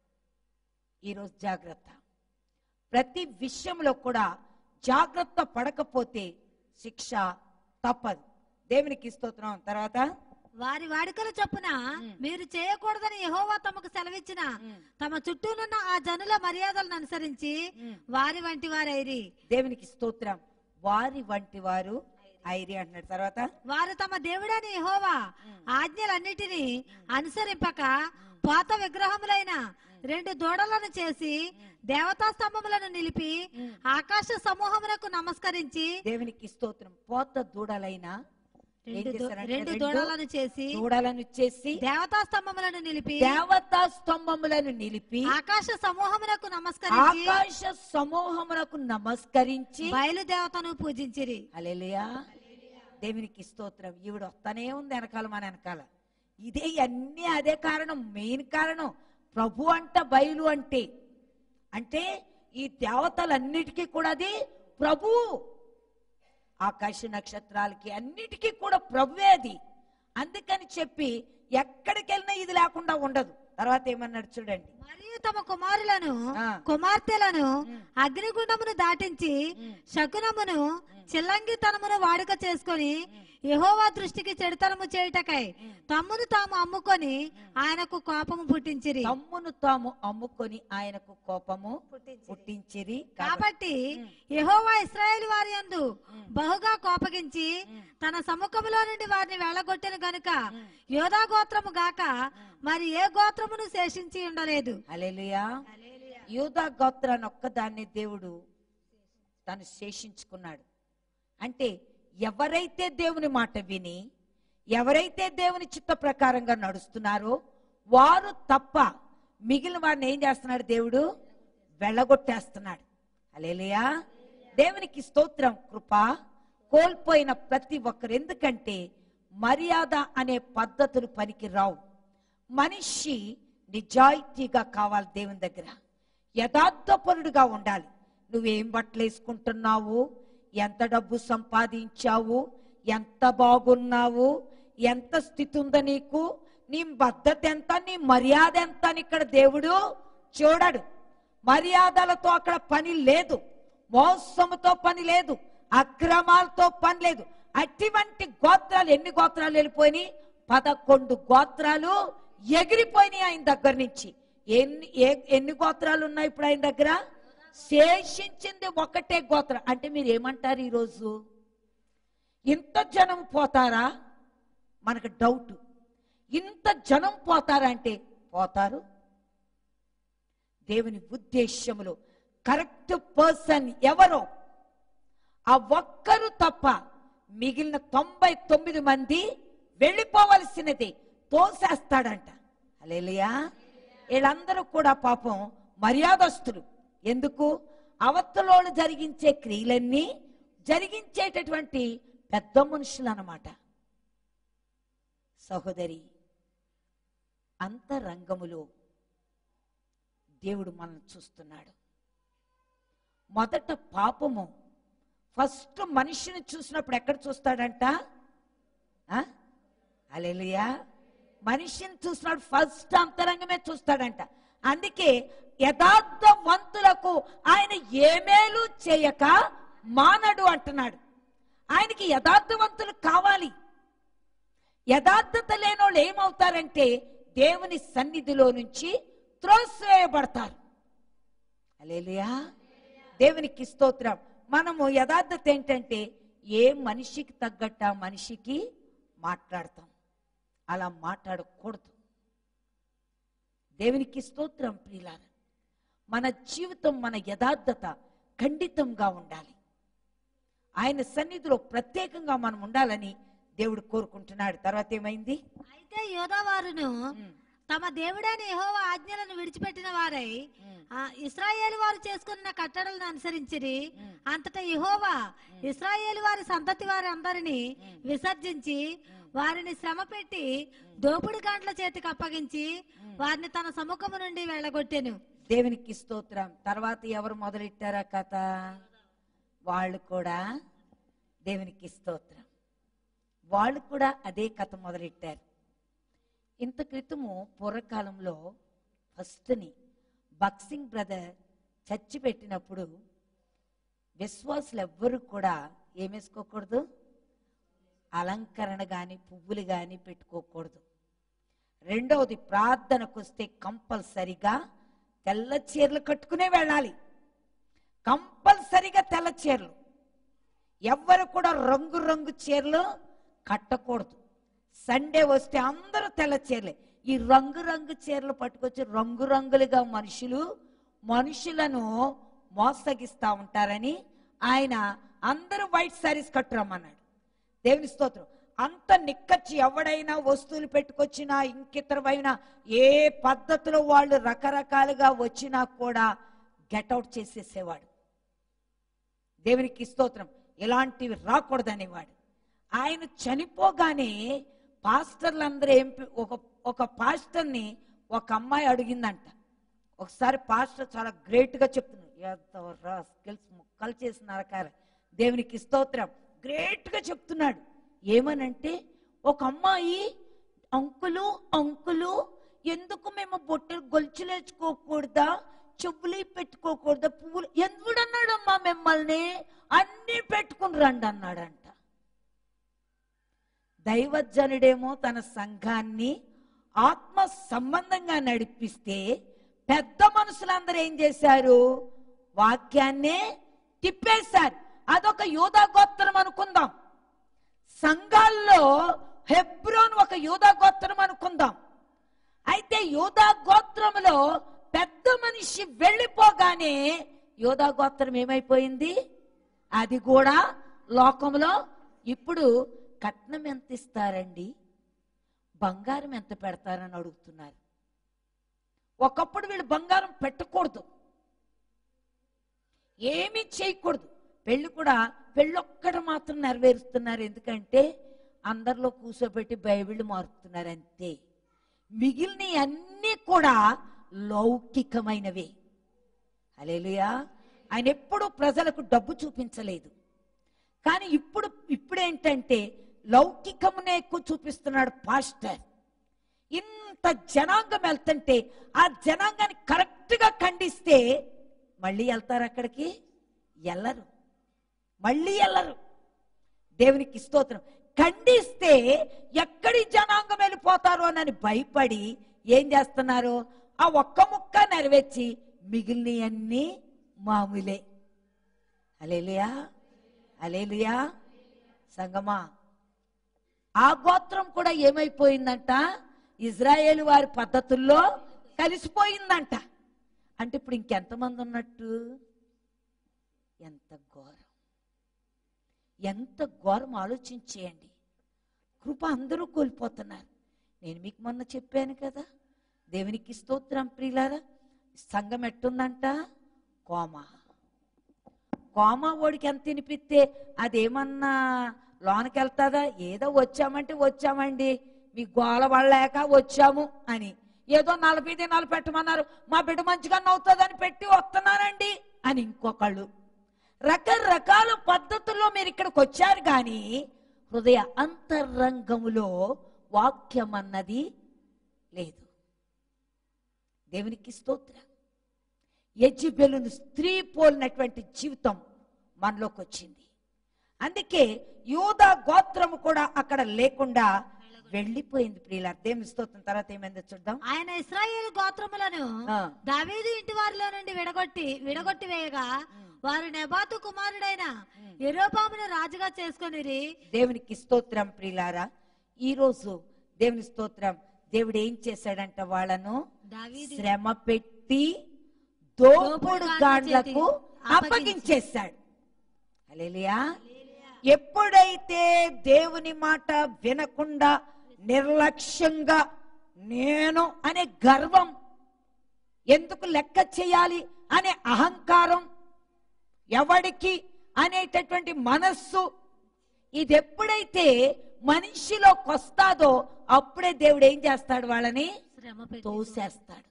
ఈరోజు జాగ్రత్త ప్రతి విషయంలో కూడా జాగ్రత్త పడకపోతే శిక్ష తప్పదు దేవునికి స్తోత్రం తర్వాత వారి వాడుకల చొప్పున మీరు చేయకూడదని యెహోవా తమకు సెలవిచ్చిన తమ చుట్టూనున్న ఆ జనుల మర్యాదలను అనుసరించి వారి వంటి వారైరి దేవునికి స్తోత్రం వారి వంటి వారు ఐరి అంటున్నాడు తర్వాత వారు తమ దేవుడైన యెహోవా ఆజ్ఞలన్నిటినీ అనుసరింపక పాత విగ్రహములైన రెండు దూడలను చేసి దేవతా స్తంభములను నిలిపి ఆకాశ సమూహమునకు నమస్కరించి దేవునికి స్తోత్రం పోత దూడలైన ఏం రెండు దో- చేశారంటే రెండు రెండు దూడలను చేసి దూడలను చేసి దేవతా స్తంభములను నిలిపి దేవతా స్తంభములను నిలిపి ఆకాశ సమూహమునకు నమస్కరించి ఆకాశ సమూహమునకు నమస్కరించి బయలుదేవతను పూజించిరి అలెలుయా దేవునికి స్తోత్రం ఈవిడ వస్తానే ఉంది వెనకాల మన వెనకాల ఇదే అన్నీ అదే కారణం మెయిన్ కారణం ప్రభు అంట బయలు అంటే అంటే ఈ దేవతలన్నిటికీ కూడా అది ప్రభు ఆకాశ నక్షత్రాలకి అన్నిటికీ కూడా ప్రభువే అది అందుకని చెప్పి ఎక్కడికి వెళ్ళినా ఇది లేకుండా ఉండదు తర్వాత ఏమన్నాడు చూడండి మరియు తమ కుమారులను ఆ. కుమార్తెలను అగ్నిగుండమును దాటించి శకునమును చిల్లంగితనమును వాడుక చేసుకొని యెహోవా దృష్టికి చెడుతనము చేయుటకై తమ్మును తాము అమ్ముకొని ఆయనకు కోపము పుట్టించిరి తమ్మును తాము అమ్ముకొని ఆయనకు కోపము పుట్టించిరి కాబట్టి కాబట్టి యెహోవా ఇస్రాయేల్ వారి యందు బహుగా కోపగించి తన సముఖములో నుండి వారిని వెళ్ళగొట్టిన గనుక యోధా గోత్రము గాక మరి ఏ గోత్రమును శేషించి ఉండలేదు హల్లెలూయా యూదా గోత్రాన్ని ఒక్కదాన్ని దేవుడు తను శేషించుకున్నాడు అంటే ఎవరైతే దేవుని మాట విని ఎవరైతే దేవుని చిత్త ప్రకారంగా నడుస్తున్నారో వారు తప్ప మిగిలిన వారిని ఏం చేస్తున్నాడు దేవుడు వెళ్ళగొట్టేస్తున్నాడు అలేలియా దేవునికి స్తోత్రం కృప కోల్పోయిన ప్రతి ఒక్కరు ఎందుకంటే మర్యాద అనే పద్ధతులు పనికి రావు మనిషి నిజాయితీగా కావాలి దేవుని దగ్గర యథార్థపరుడుగా ఉండాలి నువ్వేం బట్టలు వేసుకుంటున్నావు ఎంత డబ్బు సంపాదించావు ఎంత బాగున్నావు ఎంత స్థితి ఉందో నీకు నీ బద్ధత ఎంత నీ మర్యాద ఎంత అని ఇక్కడ దేవుడు చూడడు మర్యాదలతో అక్కడ పని లేదు మోసముతో పని లేదు అక్రమాలతో పని లేదు అటువంటి గోత్రాలు ఎన్ని గోత్రాలు వెళ్ళిపోయినాయి పదకొండు గోత్రాలు ఎగిరిపోయినాయి ఆయన దగ్గర నుంచి ఎన్ని ఏ- ఎన్ని గోత్రాలు ఉన్నాయి ఇప్పుడు ఆయన దగ్గర శేషించింది ఒకటే గోత్రం అంటే మీరు ఏమంటారు ఈరోజు ఇంత జనం పోతారా మనకు డౌట్ ఇంత జనం పోతారా అంటే పోతారు దేవుని ఉద్దేశములో కరెక్ట్ పర్సన్ ఎవరో ఆ ఒక్కరు తప్ప మిగిలిన తొంభై తొమ్మిది మంది వెళ్ళిపోవలసినది తోసేస్తాడంట అలేలియా వీళ్ళందరూ కూడా పాపం మర్యాదస్తులు ఎందుకు అవతలోళ్ళు జరిగించే క్రియలన్నీ జరిగించేటటువంటి పెద్ద మనుషులు అన్నమాట సహోదరి అంతరంగములో దేవుడు మనల్ని చూస్తున్నాడు మొదట పాపము ఫస్ట్ మనిషిని చూసినప్పుడు ఎక్కడ చూస్తాడంట అలెలుయా మనిషిని చూసినప్పుడు ఫస్ట్ అంతరంగమే చూస్తాడంట అందుకే యథార్థవంతులకు ఆయన ఏమేలు చేయక మానడు అంటున్నాడు ఆయనకి యథార్థవంతులు కావాలి యథార్థత లేనోళ్ళు ఏమవుతారంటే దేవుని సన్నిధిలో నుంచి త్రోసివేయబడతారు అలేలుయా దేవునికి స్తోత్రం మనము యథార్థత ఏంటంటే ఏ మనిషికి తగ్గట్టు ఆ మనిషికి మాట్లాడతాం అలా మాట్లాడకూడదు దేవునికి స్తోత్రం ప్రియులారా మన జీవితం మన యథార్థత ఖండితంగా ఉండాలి ఆయన సన్నిధిలో ప్రత్యేకంగా మనం ఉండాలని దేవుడు కోరుకుంటున్నాడు తర్వాత ఏమైంది అయితే యోధావారును ఉమ్, తమ దేవుడైన యెహోవా ఆజ్ఞలను విడిచిపెట్టిన వారై ఉమ్, ఆ ఇస్రాయేల్ వారు చేసుకున్న కట్టడలను అనుసరించిరి ఉమ్, అంతటా యెహోవా ఇస్రాయేల్ వారి సంతతి వారి అందరిని విసర్జించి వారిని శ్రమ పెట్టి దోపుడు గాండ్ల చేతికి అప్పగించి వారిని తన సముఖము నుండి వెళ్ళగొట్టెను దేవునికి స్తోత్రం తర్వాత ఎవరు మొదలెట్టారా కథ వాళ్ళు కూడా దేవునికి స్తోత్రం వాళ్ళు కూడా అదే కథ మొదలెట్టారు ఇంత క్రితము పూర్వకాలంలో ఫస్ట్ని బక్సింగ్ బ్రదర్ చచ్చి పెట్టినప్పుడు విశ్వాసులు ఎవ్వరు కూడా ఏమేసుకోకూడదు అలంకరణ కానీ పువ్వులు కానీ పెట్టుకోకూడదు రెండవది ప్రార్థనకు వస్తే కంపల్సరిగా తెల్ల చీరలు కట్టుకునే వెళ్ళాలి కంపల్సరిగా తెల్ల చీరలు ఎవ్వరు కూడా రంగు రంగు చీరలు కట్టకూడదు సండే వస్తే అందరూ తెల్ల చీరలే ఈ రంగు రంగు చీరలు పట్టుకొచ్చి రంగు రంగులుగా మనుషులు మనుషులను మోసగిస్తా ఉంటారని ఆయన అందరూ వైట్ శారీస్ కట్టురమ్మన్నాడు దేవుని స్తోత్రం అంత నిక్కచ్చి ఎవడైనా వస్తువులు పెట్టుకొచ్చినా ఇంకితరమైన ఏ పద్ధతిలో వాళ్ళు రకరకాలుగా వచ్చినా కూడా గెటౌట్ చేసేసేవాడు దేవునికి స్తోత్రం ఇలాంటివి రాకూడదనేవాడు ఆయన చనిపోగానే పాస్టర్లందరూ ఏం పి- ఒక ఒక పాస్టర్ని ఒక అమ్మాయి అడిగిందంట ఒకసారి పాస్టర్ చాలా గ్రేట్ గా చెప్తున్నాడు స్కిల్స్ ముక్కలు చేసిన నరకాల దేవునికి స్తోత్రం గ్రేట్ గా చెప్తున్నాడు ఏమనంటే ఒక అమ్మాయి అంకులు అంకులు ఎందుకు మేము బొట్టెలు గొలుచులేచుకోకూడదా చెప్పులు పెట్టుకోకూడదా పువ్వులు ఎందుడన్నాడమ్మా మిమ్మల్ని అన్ని పెట్టుకుని రండి అన్నాడంట దైవజనుడేమో తన సంఘాన్ని ఆత్మ సంబంధంగా నడిపిస్తే పెద్ద మనుషులందరూ ఏం చేశారు వాక్యాన్నే తిప్పేశారు అదొక యూదా గోత్రం అనుకుందాం సంఘాల్లో హెబ్రోన్ ఒక యూదా గోత్రం అనుకుందాం అయితే యూదా గోత్రములో పెద్ద మనిషి వెళ్ళిపోగానే యూదా గోత్రం ఏమైపోయింది అది కూడా లోకంలో ఇప్పుడు కట్నం ఎంత ఇస్తారండి బంగారం ఎంత పెడతారని అడుగుతున్నారు ఒకప్పుడు వీళ్ళు బంగారం పెట్టకూడదు ఏమీ చేయకూడదు పెళ్లి కూడా పెళ్ళొక్కడు మాత్రం నెరవేరుస్తున్నారు ఎందుకంటే అందరిలో కూర్చోబెట్టి బైబిల్ మారుతున్నారు అంతే మిగిలిన అన్నీ కూడా లౌకికమైనవే అలేలుయా ఆయన ఎప్పుడు ప్రజలకు డబ్బు చూపించలేదు కానీ ఇప్పుడు ఇప్పుడేంటంటే లౌకికమునే ఎక్కువ చూపిస్తున్నాడు పాస్టర్ ఇంత జనాంగం వెళ్తుంటే ఆ జనాంగాన్ని కరెక్ట్ గా ఖండిస్తే మళ్ళీ వెళ్తారు అక్కడికి వెళ్ళరు మళ్ళీ వెళ్ళరు దేవునికి స్తోత్రం ఖండిస్తే ఎక్కడి జనాంగం వెళ్ళిపోతారో అని భయపడి ఏం చేస్తున్నారు ఆ ఒక్క ముక్క నెరవేర్చి మిగిలినవన్నీ మామూలే అలేలుయా అలేలుయా సంగమా ఆ గోత్రం కూడా ఏమైపోయిందంట ఇజ్రాయేల్ వారి పద్ధతుల్లో కలిసిపోయిందంట అంటే ఇప్పుడు ఇంకెంతమంది ఉన్నట్టు ఎంత ఘోరం ఎంత ఘోరం ఆలోచించేయండి కృప అందరూ కోల్పోతున్నారు నేను మీకు మొన్న చెప్పాను కదా దేవునికి స్తోత్రం ప్రియులారా సంఘం ఎట్టుందంట కోమా కోమా ఓడికి ఎంత తినిపిస్తే అదేమన్నా లోనకి వెళ్తాదా ఏదో వచ్చామంటే వచ్చామండి మీ గోల పడలేక వచ్చాము అని ఏదో నలభై దినాలు పెట్టమన్నారు మా బిడ్డ మంచిగా నవ్వుతుందని పెట్టి వస్తున్నానండి అని ఇంకొకళ్ళు రకరకాల పద్ధతుల్లో మీరు ఇక్కడికి వచ్చారు కానీ హృదయ అంతరంగములో వాక్యం అన్నది లేదు దేవునికి స్తోత్రం యజ్బెలును స్త్రీ పోలినటువంటి జీవితం మనలోకి వచ్చింది అందుకే యూదా గోత్రము కూడా అక్కడ లేకుండా వెళ్ళిపోయింది ప్రియుల దేవుని స్తోత్రం తర్వాత ఏమైందో చూద్దాం ఆయన ఇస్రాయేల్ గోత్రములను ఆ. దావీదు ఇంటి వారిలో నుండి విడగొట్టి విడగొట్టి వేయగా వారు నెబాతు కుమారుడైన ఎరోబామును రాజుగా చేసుకొనిరి దేవునికి స్తోత్రం ప్రియులారా ఈ రోజు దేవుని స్తోత్రం దేవుడు ఏం చేశాడంట వాళ్ళను దావీదు శ్రమ పెట్టి దోపుడు గాండ్లకు అప్పగించేశాడు హల్లెలూయా ఎప్పుడైతే దేవుని మాట వినకుండా నిర్లక్ష్యంగా నేను అనే గర్వం ఎందుకు లెక్క చేయాలి అనే అహంకారం ఎవడికి అనేటటువంటి మనస్సు ఇది ఎప్పుడైతే మనిషిలోకి వస్తాదో అప్పుడే దేవుడు ఏం చేస్తాడు వాళ్ళని శ్రమ పెట్టి తోసేస్తాడు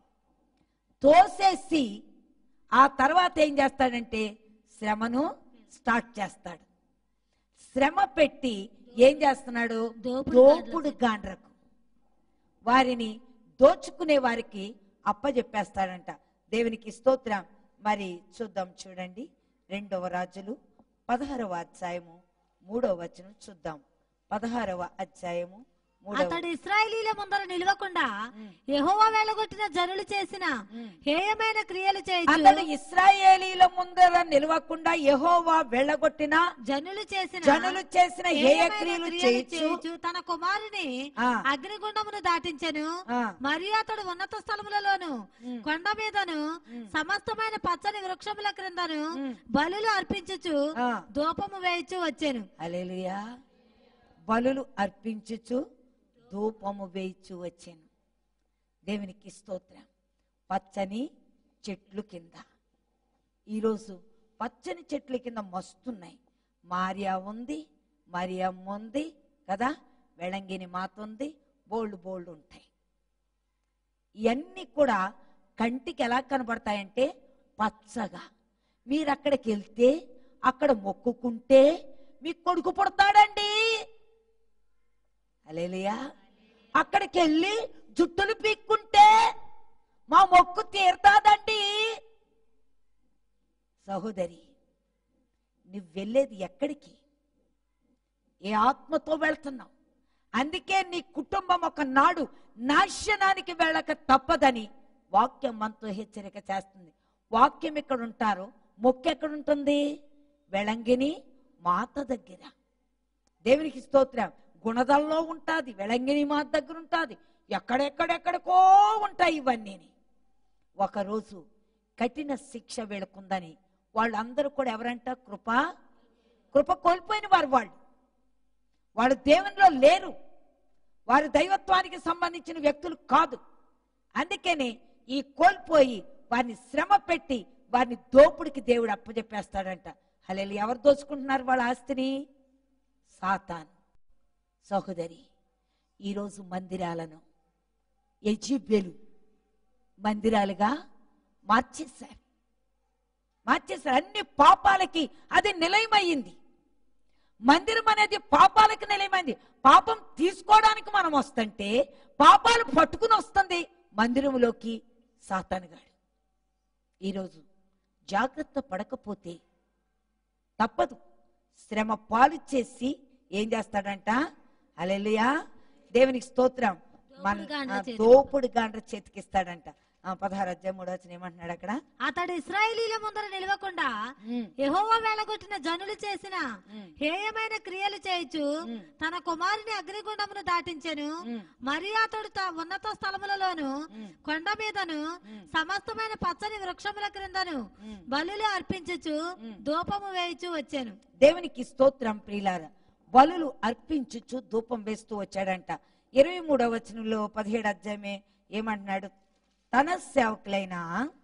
తోసేసి ఆ తర్వాత ఏం చేస్తాడంటే శ్రమను స్టార్ట్ చేస్తాడు శ్రమ పెట్టి ఏం చేస్తున్నాడు దోపుడు దోపుడు గాండ్రకు వారిని దోచుకునే వారికి అప్పజెప్పేస్తాడంట దేవునికి స్తోత్రం మరి చూద్దాం చూడండి రెండవ రాజులు పదహారవ అధ్యాయము మూడవ వచనం చూద్దాం పదహారవ అధ్యాయము మూడవ అతడు ఇస్రాయేలీల ముందర నిలవకుండా ఉమ్. యెహోవా వెళ్ళగొట్టిన జనులు చేసిన ఉమ్. హేయమైన క్రియలు చేయొచ్చు అతడు ఇస్రాయేలీల ముందర నిలవకుండా యెహోవా వెళ్ళగొట్టిన జనులు చేసిన జనులు చేసిన ఏ హేయమైన క్రియలు క్రియలు చేయొచ్చు చేయుచు తన కుమారుని ఆ. అగ్నిగుండమును దాటించెను ఆ, మరియు అతడు ఉన్నత స్థలములలోను ఉమ్. కొండ మీదను ఉమ్. సమస్తమైన పచ్చని వృక్షముల క్రిందను ఉమ్. బలులు అర్పించుచు ఆ. ధూపము వేయచ్చు వచ్చాను హల్లెలూయా బలులు అర్పించుచు ధూపము వేయిచు వచ్చాను దేవునికి స్తోత్రం పచ్చని చెట్లు కింద ఈరోజు పచ్చని చెట్ల కింద మస్తున్నాయి మారియా ఉంది మరియమ్మ ఉంది కదా వెళంగిని మాత ఉంది బోల్డ్ బోల్డ్ ఉంటాయి ఇవన్నీ కూడా కంటికి ఎలా కనబడతాయంటే పచ్చగా మీరు అక్కడికి వెళ్తే అక్కడ మొక్కుకుంటే మీకు కొడుకు పుడతాడండి అలేలియా అక్కడికి వెళ్ళి జుట్టులు పీక్కుంటే మా మొక్కు తీరుతాదండి సహోదరి నువ్వు వెళ్ళేది ఎక్కడికి ఏ ఆత్మతో వెళ్తున్నావు అందుకే నీ కుటుంబం ఒక నాడు నాశనానికి వెళ్ళక తప్పదని వాక్యం మనతో హెచ్చరిక చేస్తుంది వాక్యం ఎక్కడ ఉంటారో మొక్కు ఎక్కడ ఉంటుంది వెళంగిని మాత దగ్గర దేవునికి స్తోత్రం గుణదల్లో ఉంటుంది వెళంగిని మాత దగ్గర ఉంటుంది ఎక్కడెక్కడెక్కడికో ఉంటాయి ఇవన్నీ ఒకరోజు కఠిన శిక్ష వీళ్ళకుందని వాళ్ళందరూ కూడా ఎవరంట కృప కృప కోల్పోయిన వారు వాళ్ళు వాళ్ళు దేవునిలో లేరు వారు దైవత్వానికి సంబంధించిన వ్యక్తులు కాదు అందుకని ఈ కోల్పోయి వారిని శ్రమ పెట్టి వారిని దోపుడికి దేవుడు అప్పచెప్పేస్తాడంట హలేలు ఎవరు దోచుకుంటున్నారు వాళ్ళ ఆస్తిని సాతాన్ సహోదరి ఈరోజు మందిరాలను యజీబెలు మందిరాలుగా మార్చేశారు మార్చేశారు అన్ని పాపాలకి అది నిలయమయ్యింది మందిరం అనేది పాపాలకు నిలయమైంది పాపం తీసుకోవడానికి మనం వస్తుంటే పాపాలు పట్టుకుని వస్తుంది మందిరంలోకి సాతానుగాడు ఈరోజు జాగ్రత్త పడకపోతే తప్పదు శ్రమ పాలు చేసి ఏం చేస్తాడంట అలెలుయా దేవునికి స్తోత్రం మన దోపుడు గాండ్ర ఆ, చేతికి. దోపుడు గాండ్ర చేతికిస్తాడంట ఆ, పదహారు అధ్యాయం మూడో వచ్చిన ఏమంటున్నాడు అక్కడ అతడు ఇస్రాయేలీల ముందర నిలవకుండా ఉమ్, యెహోవా వెళ్ళగొట్టిన జనులు చేసిన ఉమ్, హేయమైన క్రియలు చేయొచ్చు ఉమ్. తన కుమారుని అగ్నిగుండమును దాటించెను ఉమ్, మరియు అతడు త- ఉన్నత స్థలములలోను ఉమ్, కొండ మీదను ఉమ్. సమస్తమైన పచ్చని వృక్షముల క్రిందను ఉమ్. బలులు అర్పించుచు ఉమ్. ధూపము వేయుచు వచ్చాను దేవునికి స్తోత్రం ప్రియులార బలులు అర్పించుచు ధూపం వేస్తూ వచ్చాడంట ఇరవై మూడవ వచనంలో పదిహేడు అధ్యాయమే ఏమంటున్నాడు తన సేవకులైన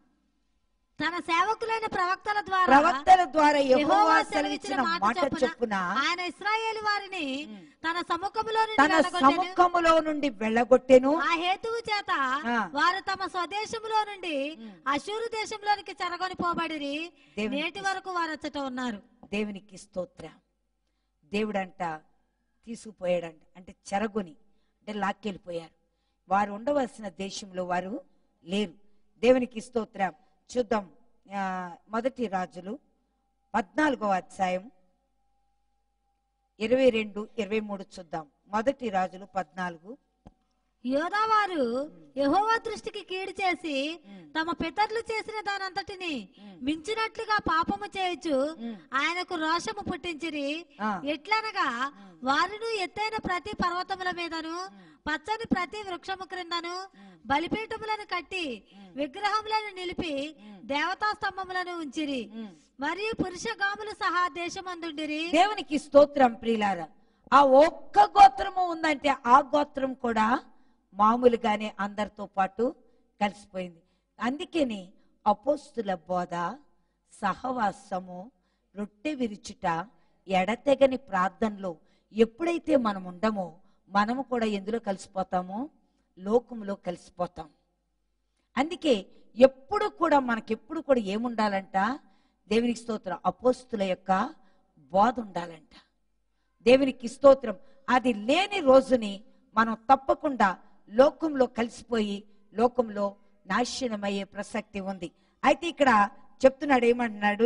తన సేవకులైన ప్రవక్తల ద్వారా ప్రవక్తల ద్వారా యెహోవా యెహోవా సెలవిచ్చిన మాట చొప్పున ఆయన ఇస్రాయేల్ వారిని ఉమ్. తన సముఖములో నుండి తన వెళ్ళగొట్టెను. సముఖములో నుండి వెళ్ళగొట్టెను ఆ హేతువు చేత ఆ. వారు తమ స్వదేశములో నుండి ఉమ్. అశూరు దేశంలోనికి చెరగొని పోబడిరి దేవునికి నేటి వరకు వారు అచ్చట ఉన్నారు దేవునికి స్తోత్రం దేవుడంట తీసుకుపోయాడంట అంటే చెరగొని అంటే లాక్కెళ్ళిపోయారు వారు ఉండవలసిన దేశంలో వారు లేరు దేవునికి స్తోత్రం చూద్దాం ఆ, మొదటి రాజులు పద్నాలుగో అధ్యాయం ఇరవై రెండు ఇరవై మూడు చూద్దాం మొదటి రాజులు పద్నాలుగు యోధావారు యెహోవా దృష్టికి కీడు చేసి తమ పితరులు చేసిన దానంతటిని మించినట్లుగా పాపము చేయొచ్చు ఆయనకు రోషము పుట్టించిరి ఆ. ఎట్లనగా వారిను ఎత్తైన ప్రతి పర్వతముల మీదను పచ్చని ప్రతి వృక్షము క్రిందను బలిపీఠములను కట్టి విగ్రహములను నిలిపి దేవతా స్తంభములను ఉంచిరి మరియు పురుష గాములు సహా దేశమందుండిరి దేవునికి స్తోత్రం ప్రియులారా ఆ ఒక్క గోత్రము ఉందంటే ఆ గోత్రం కూడా మామూలుగానే అందరితో పాటు కలిసిపోయింది అందుకని అపోస్తుల బోధ సహవాసము రొట్టె విరుచుట ఎడతెగని ప్రార్థనలో ఎప్పుడైతే మనం ఉండమో మనము కూడా ఎందులో కలిసిపోతామో లోకంలో కలిసిపోతాం అందుకే ఎప్పుడు కూడా మనకెప్పుడు కూడా ఏముండాలంట దేవునికి స్తోత్రం అపోస్తుల యొక్క బోధ ఉండాలంట దేవునికి స్తోత్రం అది లేని రోజుని మనం తప్పకుండా లోకంలో కలిసిపోయి లోకంలో నాశనమయ్యే ప్రసక్తి ఉంది అయితే ఇక్కడ చెప్తున్నాడు ఏమంటున్నాడు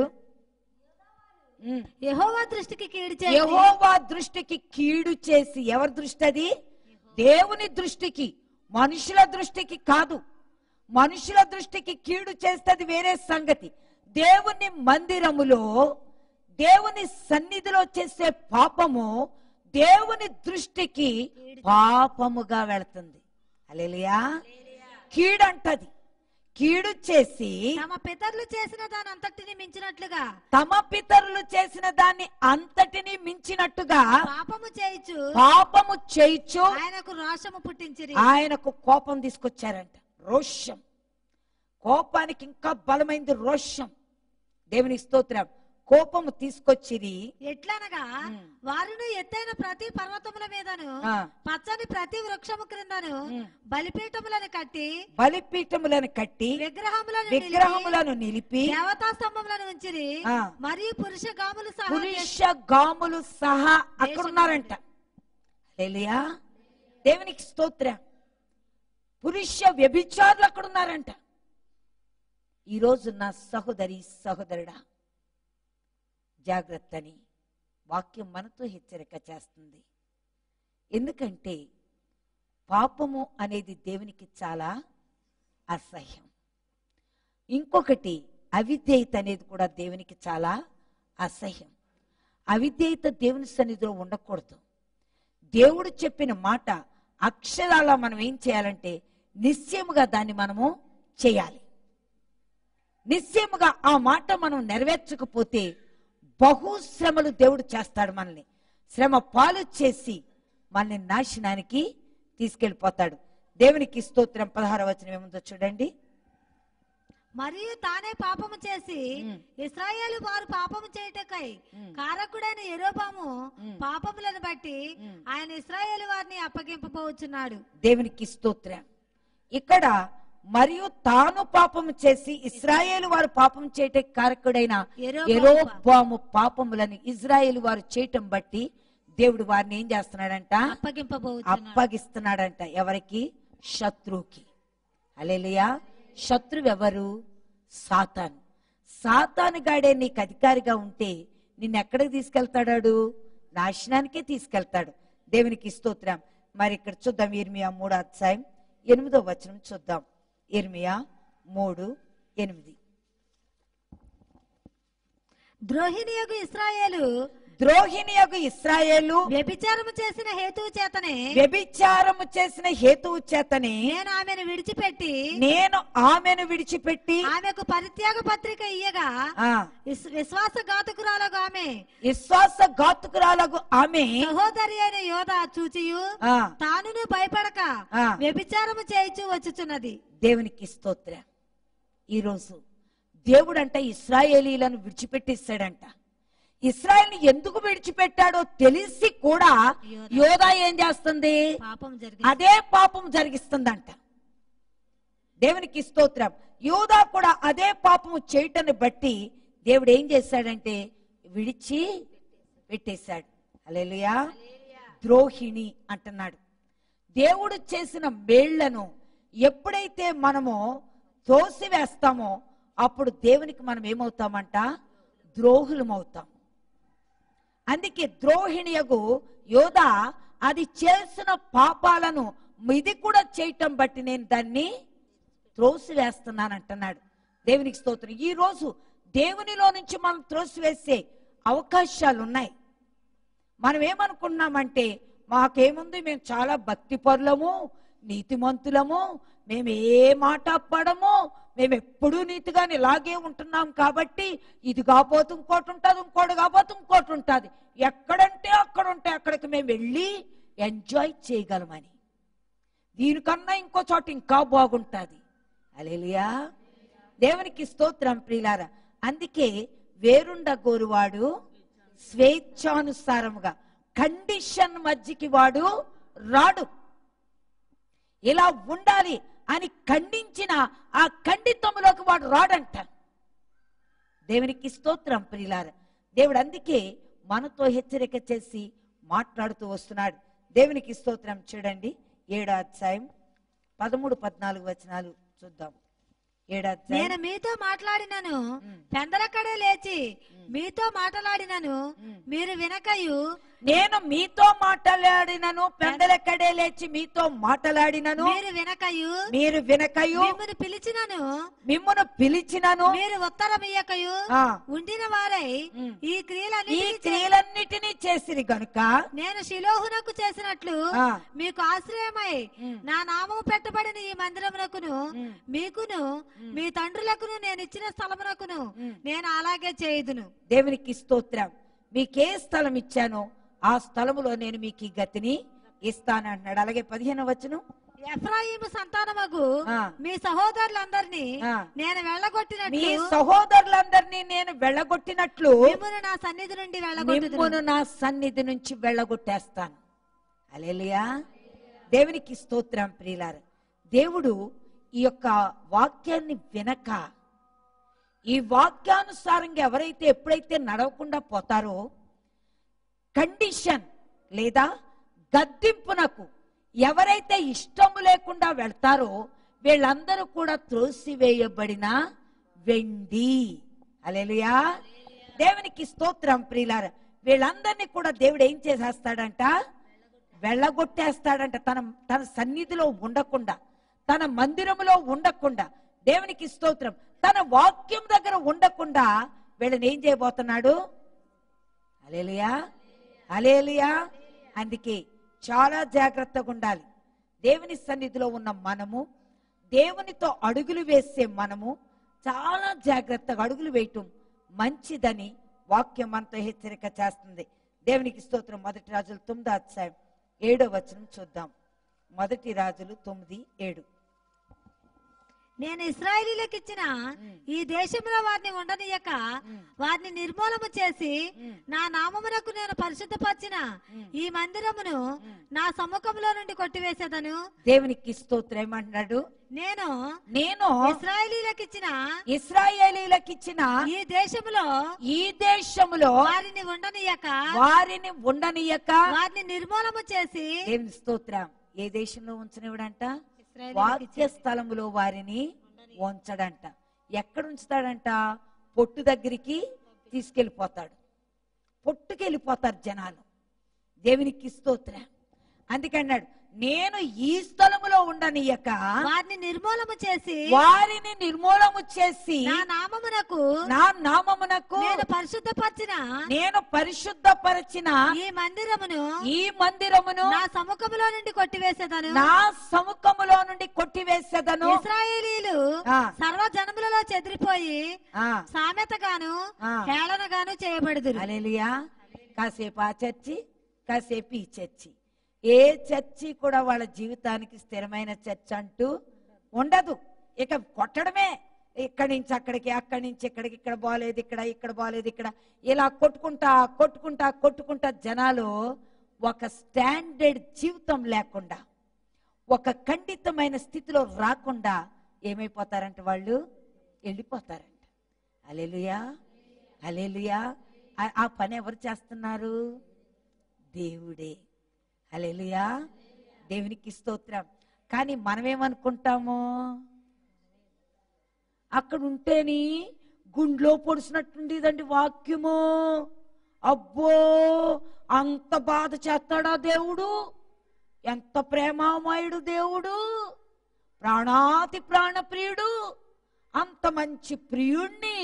ఉమ్. యెహోవా దృష్టికి కీడు చేసి యెహోవా దృష్టికి కీడు చేసి ఎవరి దృష్టి అది దేవుని దృష్టికి మనుషుల దృష్టికి కాదు మనుషుల దృష్టికి కీడు చేస్తుంది వేరే సంగతి దేవుని మందిరములో దేవుని సన్నిధిలో చేసే పాపము దేవుని దృష్టికి పాపముగా వెళుతుంది అలేలియా కీడంటది కీడు చేసి తమ పితరులు చేసిన దానంతటిని మించినట్లుగా తమ పితరులు చేసిన దాన్ని అంతటిని మించినట్టుగా పాపము చేయొచ్చు పాపము చేయిచు ఆయనకు రోషము పుట్టించిరి ఆయనకు కోపం తీసుకొచ్చారంట రోషం కోపానికి ఇంకా బలమైంది రోషం దేవుని స్తోత్రం కోపము తీసుకొచ్చిరి ఎట్లనగా వారును ఎత్తైన ప్రతి పర్వతముల మీదను ఆ, పచ్చని ప్రతి వృక్షము క్రిందను ఉమ్. బలిపీఠములను కట్టి బలిపీఠములను కట్టి విగ్రహములను నిలిపి, విగ్రహములను నిలిపి దేవతా స్తంభములను ఉంచిరి ఆ. మరియు పురుష గాములు సహా పురుష గాములు సహా అక్కడ ఉన్నారంట హల్లెలూయా దేవునికి స్తోత్రం పురుష వ్యభిచారులు అక్కడ ఉన్నారంట ఈరోజు నా సహోదరి సహోదరుడా జాగ్రత్తని వాక్యం మనతో హెచ్చరిక చేస్తుంది ఎందుకంటే పాపము అనేది దేవునికి చాలా అసహ్యం ఇంకొకటి అవిధేయత అనేది కూడా దేవునికి చాలా అసహ్యం అవిధేయత దేవుని సన్నిధిలో ఉండకూడదు దేవుడు చెప్పిన మాట అక్షరాల మనం ఏం చేయాలంటే నిశ్చయముగా దాన్ని మనము చేయాలి నిశ్చయముగా ఆ మాట మనం నెరవేర్చకపోతే బహుశ్రమలు దేవుడు చేస్తాడు మనల్ని శ్రమ పాలు చేసి మనల్ని నాశనానికి తీసుకెళ్ళిపోతాడు దేవునికి స్తోత్రం పదహార వచనం ఏముందో చూడండి మరియు తానే పాపము చేసి ఉమ్. ఇస్రాయేలు వారు పాపము చేయుటకై ఉమ్. కారకుడైన ఎరోబాము ఉమ్. పాపములను బట్టి ఉమ్. ఆయన ఇస్రాయేలు వారిని అప్పగింపబోచున్నాడు దేవునికి స్తోత్రం ఇక్కడ మరియు తాను పాపము చేసి ఇస్రాయేలు వారు పాపం చేయటం కారకుడైన యెరోబాము ఎరోబాము పాపములను ఇజ్రాయేలు వారు చేయటం బట్టి దేవుడు వారిని ఏం చేస్తున్నాడంట అప్పగింపబోచున్నాడు అప్పగిస్తున్నాడంట ఎవరికి శత్రువుకి అలేలియా శత్రువు ఎవరు సాతాను సాతాను గాడే నీకు అధికారిగా ఉంటే నిన్ను ఎక్కడికి తీసుకెళ్తాడాడు నాశనానికే తీసుకెళ్తాడు దేవునికి స్తోత్రం మరి ఇక్కడ చూద్దాం ఇర్మియా మూడో అధ్యాయం ఎనిమిదో వచనం చూద్దాం ఇర్మియా మూడు ఎనిమిది ద్రోహిణి యొక్క ఇస్రాయేలు ద్రోహిణి యొక్క ఇస్రాయేలు వ్యభిచారము చేసిన హేతువు చేతనే వ్యభిచారము చేసిన హేతువు చేతనే నేను ఆమెను విడిచిపెట్టి నేను ఆమెను విడిచిపెట్టి ఆమెకు పరిత్యాగ పత్రిక ఇయ్యగా ఆ విస్- విశ్వాసఘాతకురాలకు ఆమె విశ్వాస ఘాతుకురాలకు ఆమె సహోదరి అయిన యోధ చూచియు ఆ తానును భయపడక ఆ. వ్యభిచారము చేయిచు వచ్చుచున్నది దేవునికి స్తోత్ర ఈరోజు దేవుడంట ఇస్రాయేలీలను విడిచిపెట్టేశాడంట ఇస్రాయేల్ని ఎందుకు విడిచిపెట్టాడో తెలిసి కూడా యోధా ఏం చేస్తుంది పాపం జరిగి అదే పాపం జరిగిస్తుందంట దేవునికి స్తోత్రం యోధా కూడా అదే పాపము చేయటాన్ని బట్టి దేవుడు ఏం చేశాడంటే విడిచి పెట్టేశాడు అలెలుయా ద్రోహిణి అంటున్నాడు దేవుడు చేసిన మేళ్లను ఎప్పుడైతే మనము తోసివేస్తామో అప్పుడు దేవునికి మనం ఏమవుతామంట ద్రోహులమవుతాం అందుకే ద్రోహిణియగు యోధ అది చేసిన పాపాలను ఇది కూడా చేయటం బట్టి నేను దాన్ని త్రోసివేస్తున్నాను అంటున్నాడు దేవునికి స్తోత్రం ఈ రోజు దేవునిలో నుంచి మనం త్రోసివేసే అవకాశాలు ఉన్నాయి మనం ఏమనుకున్నామంటే మాకేముంది మేము చాలా భక్తి పరులము నీతిమంతులము మేము ఏ మాట పడము మేము ఎప్పుడూ నీతిగానే ఇలాగే ఉంటున్నాం కాబట్టి ఇది కాకపోతే ఇంకోటి ఉంటుంది ఇంకోటి కాకపోతే ఇంకోటి ఉంటుంది ఎక్కడంటే అక్కడ ఉంటే అక్కడికి మేము వెళ్ళి ఎంజాయ్ చేయగలమని దీనికన్నా ఇంకో చోట ఇంకా బాగుంటుంది అలేలియా దేవునికి స్తోత్రం ప్రియులారా అందుకే వేరుండ గోరువాడు స్వేచ్ఛానుసారముగా కండిషన్ మధ్యకి వాడు రాడు ఇలా ఉండాలి అని ఖండించిన ఆ ఖండితములోకి వాడు రాడంట దేవునికి స్తోత్రం ప్రియులార దేవుడు అందుకే మనతో హెచ్చరిక చేసి మాట్లాడుతూ వస్తున్నాడు దేవునికి స్తోత్రం చూడండి ఏడో అధ్యాయం పదమూడు పద్నాలుగు వచనాలు చూద్దాం ఏడో అధ్యాయం నేను మీతో మాట్లాడినను ఉమ్. పెందలక్కడే లేచి మీతో మాట్లాడినను ఉమ్. మీరు వినకయు నేను మీతో మాట్లాడినను పెందలెక్కడే లేచి మీతో మాట్లాడినను మీరు వినకయు మీరు వినకయు మిమ్మల్ని పిలిచినను మిమ్మును పిలిచినను మీరు ఉత్తరం ఇయ్యకయు ఆ, ఉండిన వారై ఉమ్. ఈ ఈ క్రియలన్నీ క్రియలన్నిటినీ చేసిరి గనుక నేను శిలోహునకు చేసినట్లు ఆ. మీకు ఆశ్రయమై ఉమ్. నా నామము పెట్టబడిన ఈ మందిరమునకును ఉమ్. మీకును మీ తండ్రులకును నేను ఇచ్చిన స్థలమునకును ఉమ్. నేను అలాగే చేయుదును దేవునికి స్తోత్రం మీకే స్థలం ఇచ్చానో ఆ స్థలములో నేను మీకు ఈ గతిని ఇస్తానంటున్నాడు అలాగే పదిహేను వచ్చును ఎఫ్రాయిము సంతానమగు ఆ. మీ సహోదరులందరినీ ఆ. నేను మీ వెళ్ళగొట్టినట్లు సహోదరులందరినీ నేను వెళ్ళగొట్టినట్లు మిమ్మును నా సన్నిధి నుండి వెళ్ళగొట్టుదును మిమ్మును నా సన్నిధి నుంచి వెళ్ళగొట్టేస్తాను అలేలియా దేవునికి స్తోత్రం ప్రియులార దేవుడు ఈ యొక్క వాక్యాన్ని వినక ఈ వాక్యానుసారంగా ఎవరైతే ఎప్పుడైతే నడవకుండా పోతారో కండిషన్ లేదా గద్దింపునకు ఎవరైతే ఇష్టము లేకుండా వెళ్తారో వీళ్ళందరూ కూడా త్రోసివేయబడిన వెండి అలెలుయా దేవునికి స్తోత్రం ప్రియులార వీళ్ళందరినీ కూడా దేవుడు ఏం చేసేస్తాడంట వెళ్ళగొట్టేస్తాడంట తన తన సన్నిధిలో ఉండకుండా తన మందిరములో ఉండకుండా దేవునికి స్తోత్రం తన వాక్యం దగ్గర ఉండకుండా వీళ్ళని ఏం చేయబోతున్నాడు అలేలియా అలేలియా అందుకే చాలా జాగ్రత్తగా ఉండాలి దేవుని సన్నిధిలో ఉన్న మనము దేవునితో అడుగులు వేసే మనము చాలా జాగ్రత్తగా అడుగులు వేయటం మంచిదని వాక్యం మనతో హెచ్చరిక చేస్తుంది దేవునికి స్తోత్రం మొదటి రాజులు తొమ్మిది అధ్యాయం ఏడో వచనం చూద్దాం మొదటి రాజులు తొమ్మిది ఏడు నేను ఇస్రాయేలీలకు ఇచ్చిన ఈ దేశంలో వారిని ఉండనీయక వారిని నిర్మూలము చేసి నా నామమునకు నేను పరిశుద్ధపరిచిన ఈ మందిరమును నా సముఖంలో నుండి కొట్టివేసేదను దేవునికి స్తోత్రం ఏమంటున్నాడు నేను నేను ఇస్రాయేలీలకు ఇచ్చిన ఇస్రాయేలీలకు ఇచ్చిన ఈ దేశములో ఈ దేశములో వారిని ఉండనీయక వారిని ఉండనీయక వారిని నిర్మూలము చేసి దేవుని స్తోత్రం ఏ దేశంలో ఉంచనివిడంట ఇశ్రాయేలీయులకు వాక్య స్థలములో వారిని ఉంచడంట ఎక్కడ ఉంచుతాడంట పొట్టు దగ్గరికి తీసుకెళ్ళిపోతాడు పొట్టుకెళ్ళిపోతారు జనాలు దేవునికి స్తోత్రం అందుకన్నాడు నేను ఈ స్థలములో ఉండనీయక వారిని నిర్మూలము చేసి వారిని నిర్మూలము చేసి నా నామమునకు నా నామమునకు నేను పరిశుద్ధపరిచిన నేను పరిశుద్ధపరచిన ఈ మందిరమును ఈ మందిరమును నా సముఖములో నుండి కొట్టివేసేదను నా సముఖములో నుండి కొట్టివేసేదను ఇస్రాయేలీలు ఆ. సర్వ జనములలో చెదిరిపోయి ఆ, సామెతగాను ఆ. హేళనగాను చేయబడుదురు హల్లెలూయా కాసేపు ఆ చర్చి కాసేపు ఈ చర్చి ఏ చర్చి కూడా వాళ్ళ జీవితానికి స్థిరమైన చర్చ్ అంటూ ఉండదు ఇక కొట్టడమే ఇక్కడి నుంచి అక్కడికి అక్కడి నుంచి ఇక్కడికి ఇక్కడ బాలేదు ఇక్కడ ఇక్కడ బాలేదు ఇక్కడ ఇలా కొట్టుకుంటా కొట్టుకుంటా కొట్టుకుంటా జనాలు ఒక స్టాండర్డ్ జీవితం లేకుండా ఒక ఖండితమైన స్థితిలో రాకుండా ఏమైపోతారంట వాళ్ళు వెళ్ళిపోతారంట అలెలుయా అలెలుయా ఆ- ఆ పని ఎవరు చేస్తున్నారు దేవుడే అలెలుయా దేవునికి స్తోత్రం కానీ మనమేమనుకుంటాము అక్కడ ఉంటేని గుండ్లో పొడిచినట్టుండేదండి వాక్యము అబ్బో అంత బాధ చేస్తాడా దేవుడు ఎంత ప్రేమామయుడు దేవుడు ప్రాణాతి ప్రాణప్రియుడు అంత మంచి ప్రియుణ్ణి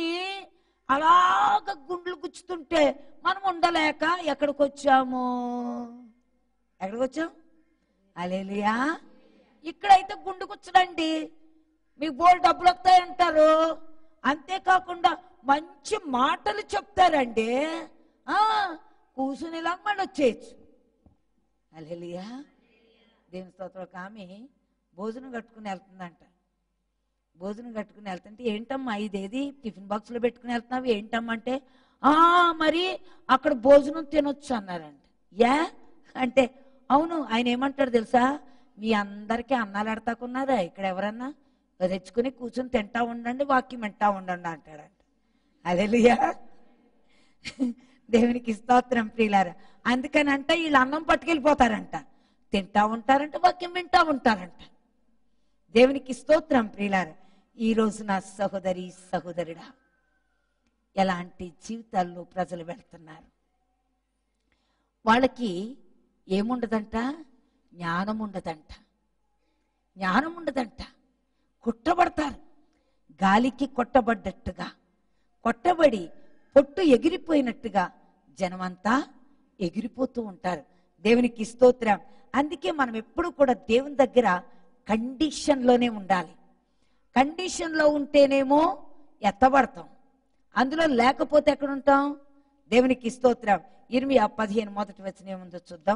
అలాగ గుండ్లు గుచ్చుతుంటే మనం ఉండలేక ఎక్కడికి వచ్చాము ఎక్కడికి వచ్చాం అలేలియా ఇక్కడైతే గుండు గుచ్చడండి మీకు బోల్ డబ్బులు వస్తాయంటారు అంతేకాకుండా మంచి మాటలు చెప్తారండి ఆ, కూసుని ఇలా మళ్ళీ వచ్చేయచ్చు అలేలియా దేవుని స్తోత్రం ఒక ఆమె భోజనం కట్టుకుని వెళ్తుందంట భోజనం కట్టుకుని వెళ్తుంటే ఏంటమ్మా ఇదేది టిఫిన్ బాక్స్లో పెట్టుకుని వెళ్తున్నావు ఏంటమ్మా అంటే ఆ మరి అక్కడ భోజనం తినొచ్చు అన్నారంట యా అంటే అవును ఆయన ఏమంటాడు తెలుసా మీ అందరికీ అన్నాలు ఎడతాకున్నారా ఇక్కడ ఎవరన్నా తెచ్చుకుని కూర్చుని తింటా ఉండండి వాక్యం వింటా ఉండండి అంటాడంట అలెలుయా దేవునికి స్తోత్రం ప్రియులారా అందుకని అంటే వీళ్ళు అన్నం పట్టుకెళ్ళిపోతారంట తింటా ఉంటారంట వాక్యం వింటా ఉంటారంట దేవునికి స్తోత్రం ప్రియులారా ఈ రోజు నా సహోదరి సహోదరుడా ఎలాంటి జీవితాల్లో ప్రజలు వెళ్తున్నారు వాళ్ళకి ఏముండదంట జ్ఞానం ఉండదంట జ్ఞానం ఉండదంట కొట్టబడతారు గాలికి కొట్టబడ్డట్టుగా కొట్టబడి పొట్టు ఎగిరిపోయినట్టుగా జనమంతా ఎగిరిపోతూ ఉంటారు దేవునికి స్తోత్రం అందుకే మనం ఎప్పుడు కూడా దేవుని దగ్గర కండిషన్లోనే ఉండాలి కండిషన్లో ఉంటేనేమో ఎత్తబడతాం అందులో లేకపోతే ఎక్కడ ఉంటాం దేవునికి స్తోత్రం ఇర్మియా పదిహేను మొదటి వచనం ఏముందో చూద్దాం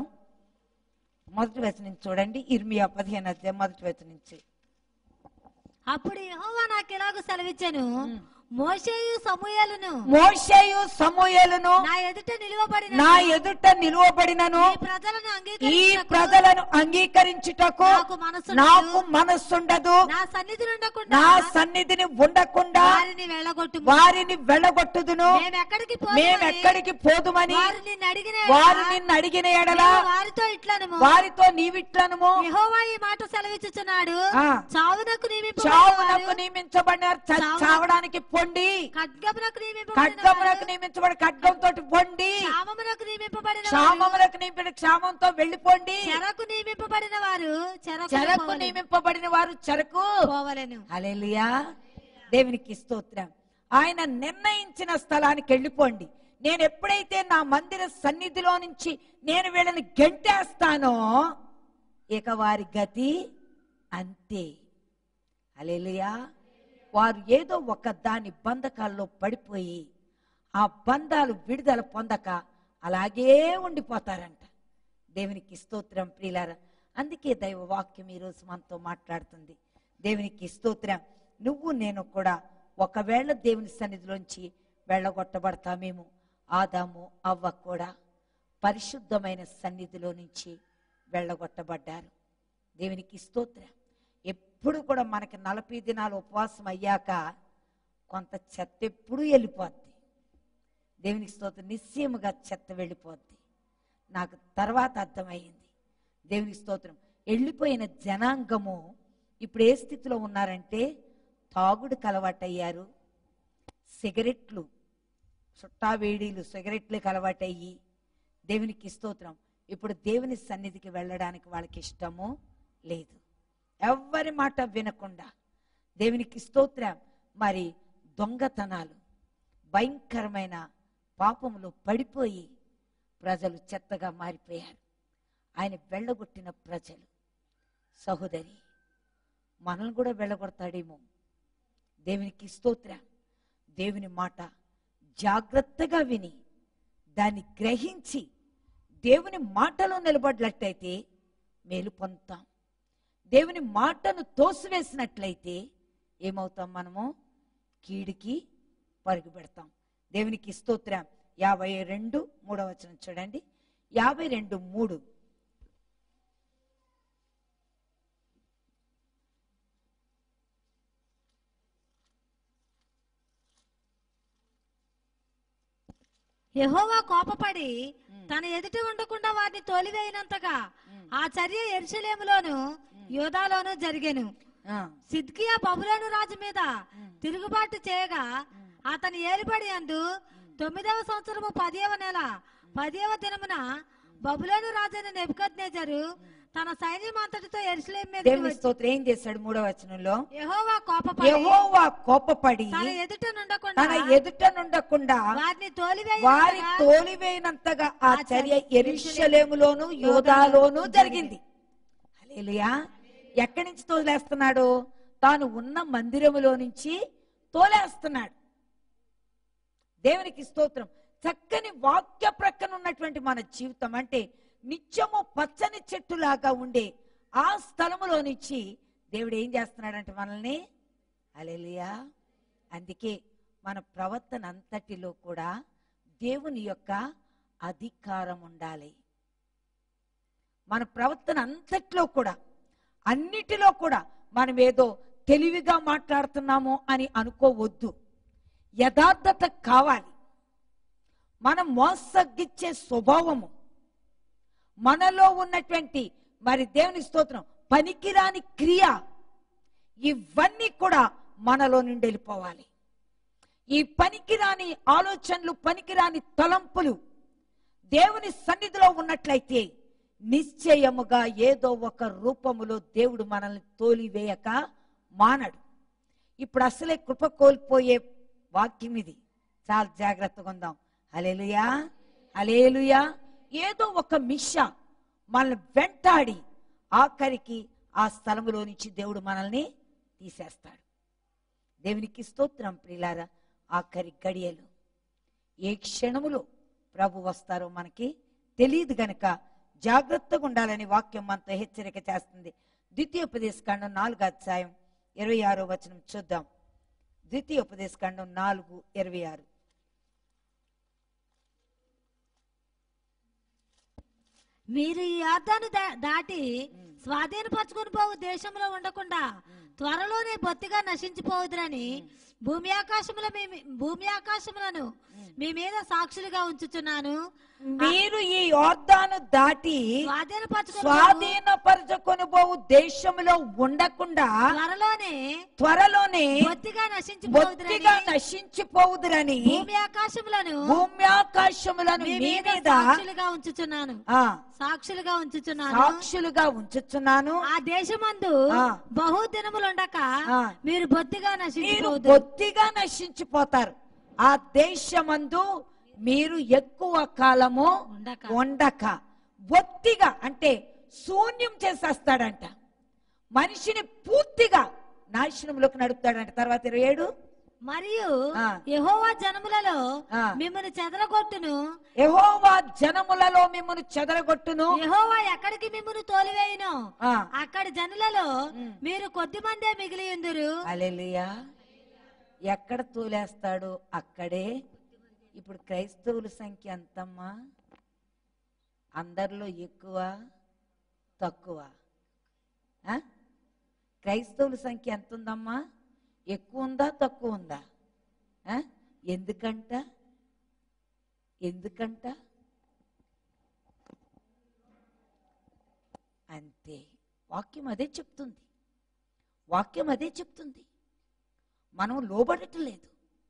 మొదటి వచనం చూడండి ఇర్మియా పదిహేను అధ్యాయం మొదటి వచనం నుంచి అప్పుడు యెహోవా నాకు ఇలాగ సెలవిచ్చాను మోషేయు సమూయేలును మోషేయు సమూయేలును నా ఎదుట నిలువబడిన నా ఎదుట నిలువబడినను ఈ ప్రజలను ఈ అంగీకరించుటకు ప్రజలను అంగీకరించుటకు నాకు మనస్సు నాకు మనస్సుండదు నా సన్నిధి ఉండకుండా నా సన్నిధిని ఉండకుండా వారిని వెళ్ళగొట్టు వారిని వెళ్ళగొట్టుదును మేము ఎక్కడికి మేము ఎక్కడికి పోదుమని వారు నిన్ను అడిగిన వారు నిన్ను అడిగిన ఎడలా మేము వారితో ఇట్లనము వారితో నీవిట్లనుము యెహోవా ఈ మాట సెలవిచ్చుచున్నాడు ఆ. చావునకు చావునకు నియమింపబడిన నియమించబడినారు చ- చావునకు- చావడానికి పొండి ఖడ్గమునకు నియమింపబడిన ఖడ్గములకు నియమించబడి ఖడ్గంతో పొండి క్షామమునకు నియమింపబడిన వారు, క్షామములకు నియమించిన క్షామంతో వెళ్ళిపోండి చెరకు నియమింపబడిన వారు చెరకు చెరకు నియమింపబడిన వారు చెరకు పోవలను హల్లెలూయా దేవునికి స్తోత్రం ఆయన నిర్ణయించిన స్థలానికి వెళ్ళిపోండి నేను ఎప్పుడైతే నా మందిర సన్నిధిలో నుంచి నేను వీళ్ళని గెంటేస్తానో ఇక వారి గతి అంతే హల్లెలూయా వారు ఏదో ఒక దాని బంధకాల్లో పడిపోయి ఆ బంధాలు విడుదల పొందక అలాగే ఉండిపోతారంట దేవునికి స్తోత్రం ప్రియులారా అందుకే దైవ వాక్యం ఈరోజు మనతో మాట్లాడుతుంది దేవునికి స్తోత్రం నువ్వు నేను కూడా ఒకవేళ దేవుని సన్నిధిలోంచి వెళ్ళగొట్టబడతామేమో ఆదాము అవ్వ కూడా పరిశుద్ధమైన సన్నిధిలో నుంచి వెళ్ళగొట్టబడ్డారు దేవునికి స్తోత్రం ఎప్పుడు కూడా మనకి నలభై దినాలు ఉపవాసం అయ్యాక కొంత చెత్త ఎప్పుడూ వెళ్ళిపోద్ది దేవునికి స్తోత్రం నిశ్చయముగా చెత్త వెళ్ళిపోద్ది నాకు తర్వాత అర్థమైంది దేవునికి స్తోత్రం వెళ్ళిపోయిన జనాంగము ఇప్పుడు ఏ స్థితిలో ఉన్నారంటే తాగుడుకు అలవాటయ్యారు సిగరెట్లు చుట్టా వేడీలు సిగరెట్లకు అలవాటయ్యి దేవునికి స్తోత్రం ఇప్పుడు దేవుని సన్నిధికి వెళ్ళడానికి వాళ్ళకి ఇష్టము లేదు ఎవ్వరి మాట వినకుండా దేవునికి స్తోత్రం మరి దొంగతనాలు భయంకరమైన పాపములో పడిపోయి ప్రజలు చెత్తగా మారిపోయారు ఆయన వెళ్ళగొట్టిన ప్రజలు సహోదరి మనల్ని కూడా వెళ్ళగొడతాడేమో దేవునికి స్తోత్రం దేవుని మాట జాగ్రత్తగా విని దాన్ని గ్రహించి దేవుని మాటలో నిలబడినట్లయితే మేలు పొందుతాం దేవుని మాటను తోసివేసినట్లయితే ఏమవుతాం మనము కీడికి పరుగు పెడతాం దేవునికి స్తోత్రం యాభై రెండు మూడవ వచనం చూడండి యాభై రెండు మూడు యెహోవా కోపపడి తన ఎదుట ఉండకుండా వారిని తోలివేయినంతగా ఆ చర్య ఎరుసలేములోను యోధాలోను జరిగెను ఆ, సిద్కియా బబులోను రాజు మీద తిరుగుబాటు చేయగా అతని ఏలుబడి అందు తొమ్మిదవ సంవత్సరము పదియవ నెల పదియవ దినమున బబులోను రాజైన నెబుకద్నేజరు తన సైన్యం అంతటితో ఎరుసలేం మీద దేవుని స్తోత్రం ఏం చేశాడు మూడో వచనంలో యెహోవా కోపపడి యెహోవా కోపపడి తన ఎదుట నుండకుండా తన ఎదుట నుండకుండా వారిని తోలివేయ వారి తోలివేయనంతగా ఆ చర్య ఎరుషలేములోను యోధాలోను జరిగింది హల్లెలూయా ఎక్కడి నుంచి తోలేస్తున్నాడు తాను ఉన్న మందిరములో నుంచి తోలేస్తున్నాడు దేవునికి స్తోత్రం చక్కని వాక్య ప్రక్కన ఉన్నటువంటి మన జీవితం అంటే నిత్యము పచ్చని చెట్టులాగా ఉండే ఆ స్థలములో నుంచి దేవుడు ఏం చేస్తున్నాడంటే మనల్ని అలెలియా అందుకే మన ప్రవర్తన అంతటిలో కూడా దేవుని యొక్క అధికారం ఉండాలి మన ప్రవర్తన అంతట్లో కూడా అన్నిటిలో కూడా మనం ఏదో తెలివిగా మాట్లాడుతున్నాము అని అనుకోవద్దు యథార్థత కావాలి మనం మోసగిచ్చే స్వభావము మనలో ఉన్నటువంటి మరి దేవుని స్తోత్రం పనికిరాని క్రియ ఇవన్నీ కూడా మనలో నుండి వెళ్ళిపోవాలి ఈ పనికిరాని ఆలోచనలు పనికిరాని తలంపులు దేవుని సన్నిధిలో ఉన్నట్లయితే నిశ్చయముగా ఏదో ఒక రూపములో దేవుడు మనల్ని తోలివేయక మానడు ఇప్పుడు అసలే కృప కోల్పోయే వాక్యం ఇది చాలా జాగ్రత్తగా ఉందాం అలేలుయా అలేలుయా ఏదో ఒక మిష మనల్ని వెంటాడి ఆఖరికి ఆ స్థలములో నుంచి దేవుడు మనల్ని తీసేస్తాడు దేవునికి స్తోత్రం ప్రిలారా ఆఖరి గడియలు ఏ క్షణములో ప్రభు వస్తారో మనకి తెలియదు గనక జాగ్రత్తగా ఉండాలని వాక్యం మనతో హెచ్చరిక చేస్తుంది ద్వితీయోపదేశకాండం నాలుగు అధ్యాయం ఇరవై ఆరో వచనం చూద్దాం ద్వితీయోపదేశకాండం నాలుగు ఇరవై ఆరు మీరు ఈ యార్దాను దా- దాటి స్వాధీనపరచుకుని పోవు దేశంలో ఉండకుండా త్వరలోనే బొత్తిగా నశించిపోవుదురని భూమి ఆకాశముల మీ భూమి ఆకాశములను మీ మీద సాక్షులుగా ఉంచుచున్నాను మీరు ఈ యోర్దాను దాటి స్వాధీనపరచుకుని స్వాధీనపరచుకొని పోవు దేశంలో ఉండకుండా త్వరలోనే త్వరలోనే బొత్తిగా నశించిపోవుదురని బొత్తిగా నశించిపోవుదురని భూమి ఆకాశములను భూమి ఆకాశములను మీ మీ మీద మీద సాక్షులుగా ఉంచుచున్నాను ఆ, సాక్షులుగా ఉంచుచున్నాను సాక్షులుగా ఉంచుచున్నాను ఆ దేశమందు ఆ. బహు దినములుండక ఆ. మీరు బొత్తిగా మీరు నశించిపోదు బొత్తిగా నశించిపోతారు ఆ దేశమందు మీరు ఎక్కువ కాలము ఉండక. ఉండక బొత్తిగా అంటే శూన్యం చేసేస్తాడంట మనిషిని పూర్తిగా నాశనంలోకి నడుపుతాడంట తర్వాత ఇరవై ఏడు మరియు ఆ. యెహోవా జనములలో ఆ. మిమ్మల్ని చెదరగొట్టును యెహోవా జనములలో మిమ్మల్ని చెదరగొట్టును యెహోవా ఎక్కడికి మిమ్మల్ని తోలివేయును ఆ, అక్కడి జనులలో మీరు కొద్ది మందే మిగిలి ఉందురు హల్లెలూయా ఎక్కడ తోలేస్తాడో అక్కడే ఇప్పుడు క్రైస్తవుల సంఖ్య ఎంతమ్మా అందరిలో ఎక్కువ తక్కువ ఆ? క్రైస్తవుల సంఖ్య ఎంత ఉందమ్మా ఎక్కువ ఉందా తక్కువ ఉందా ఆ? ఎందుకంట ఎందుకంట అంతే వాక్యం అదే చెప్తుంది వాక్యం అదే చెప్తుంది మనం లోబడటం లేదు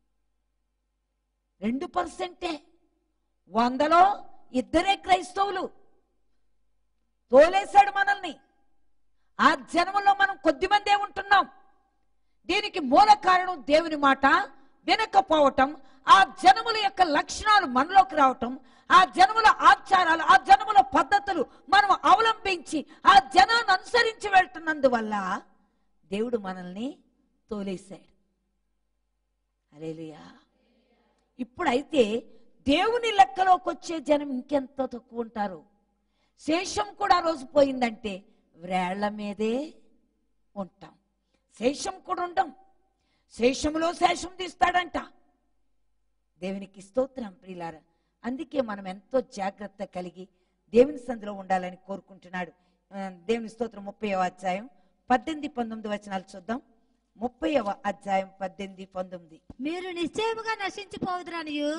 రెండు పర్సెంటే వందలో ఇద్దరే క్రైస్తవులు తోలేశాడు మనల్ని ఆ జన్మలో మనం కొద్ది మందే ఉంటున్నాం దీనికి మూల కారణం దేవుని మాట వినకపోవటం ఆ జనముల యొక్క లక్షణాలు మనలోకి రావటం ఆ జనముల ఆచారాలు ఆ జనముల పద్ధతులు మనం అవలంబించి ఆ జనాన్ని అనుసరించి వెళ్తున్నందువల్ల దేవుడు మనల్ని తోలేశాడు అలేలుయా ఇప్పుడైతే దేవుని లెక్కలోకి వచ్చే జనం ఇంకెంత తక్కువ ఉంటారు శేషం కూడా ఆ రోజు పోయిందంటే వ్రేళ్ల మీదే ఉంటాం శేషం కూడా ఉండం శేషంలో శేషం తీస్తాడంట దేవునికి స్తోత్రం ప్రియులారా అందుకే మనం ఎంతో జాగ్రత్త కలిగి దేవుని సంధిలో ఉండాలని కోరుకుంటున్నాడు ఆ, దేవుని స్తోత్రం ముప్పైవ అధ్యాయం పద్దెనిమిది పంతొమ్మిది వచనాలు చూద్దాం ముప్పైవ అధ్యాయం పద్దెనిమిది పంతొమ్మిది మీరు నిశ్చయముగా నశించిపోవుదురనియు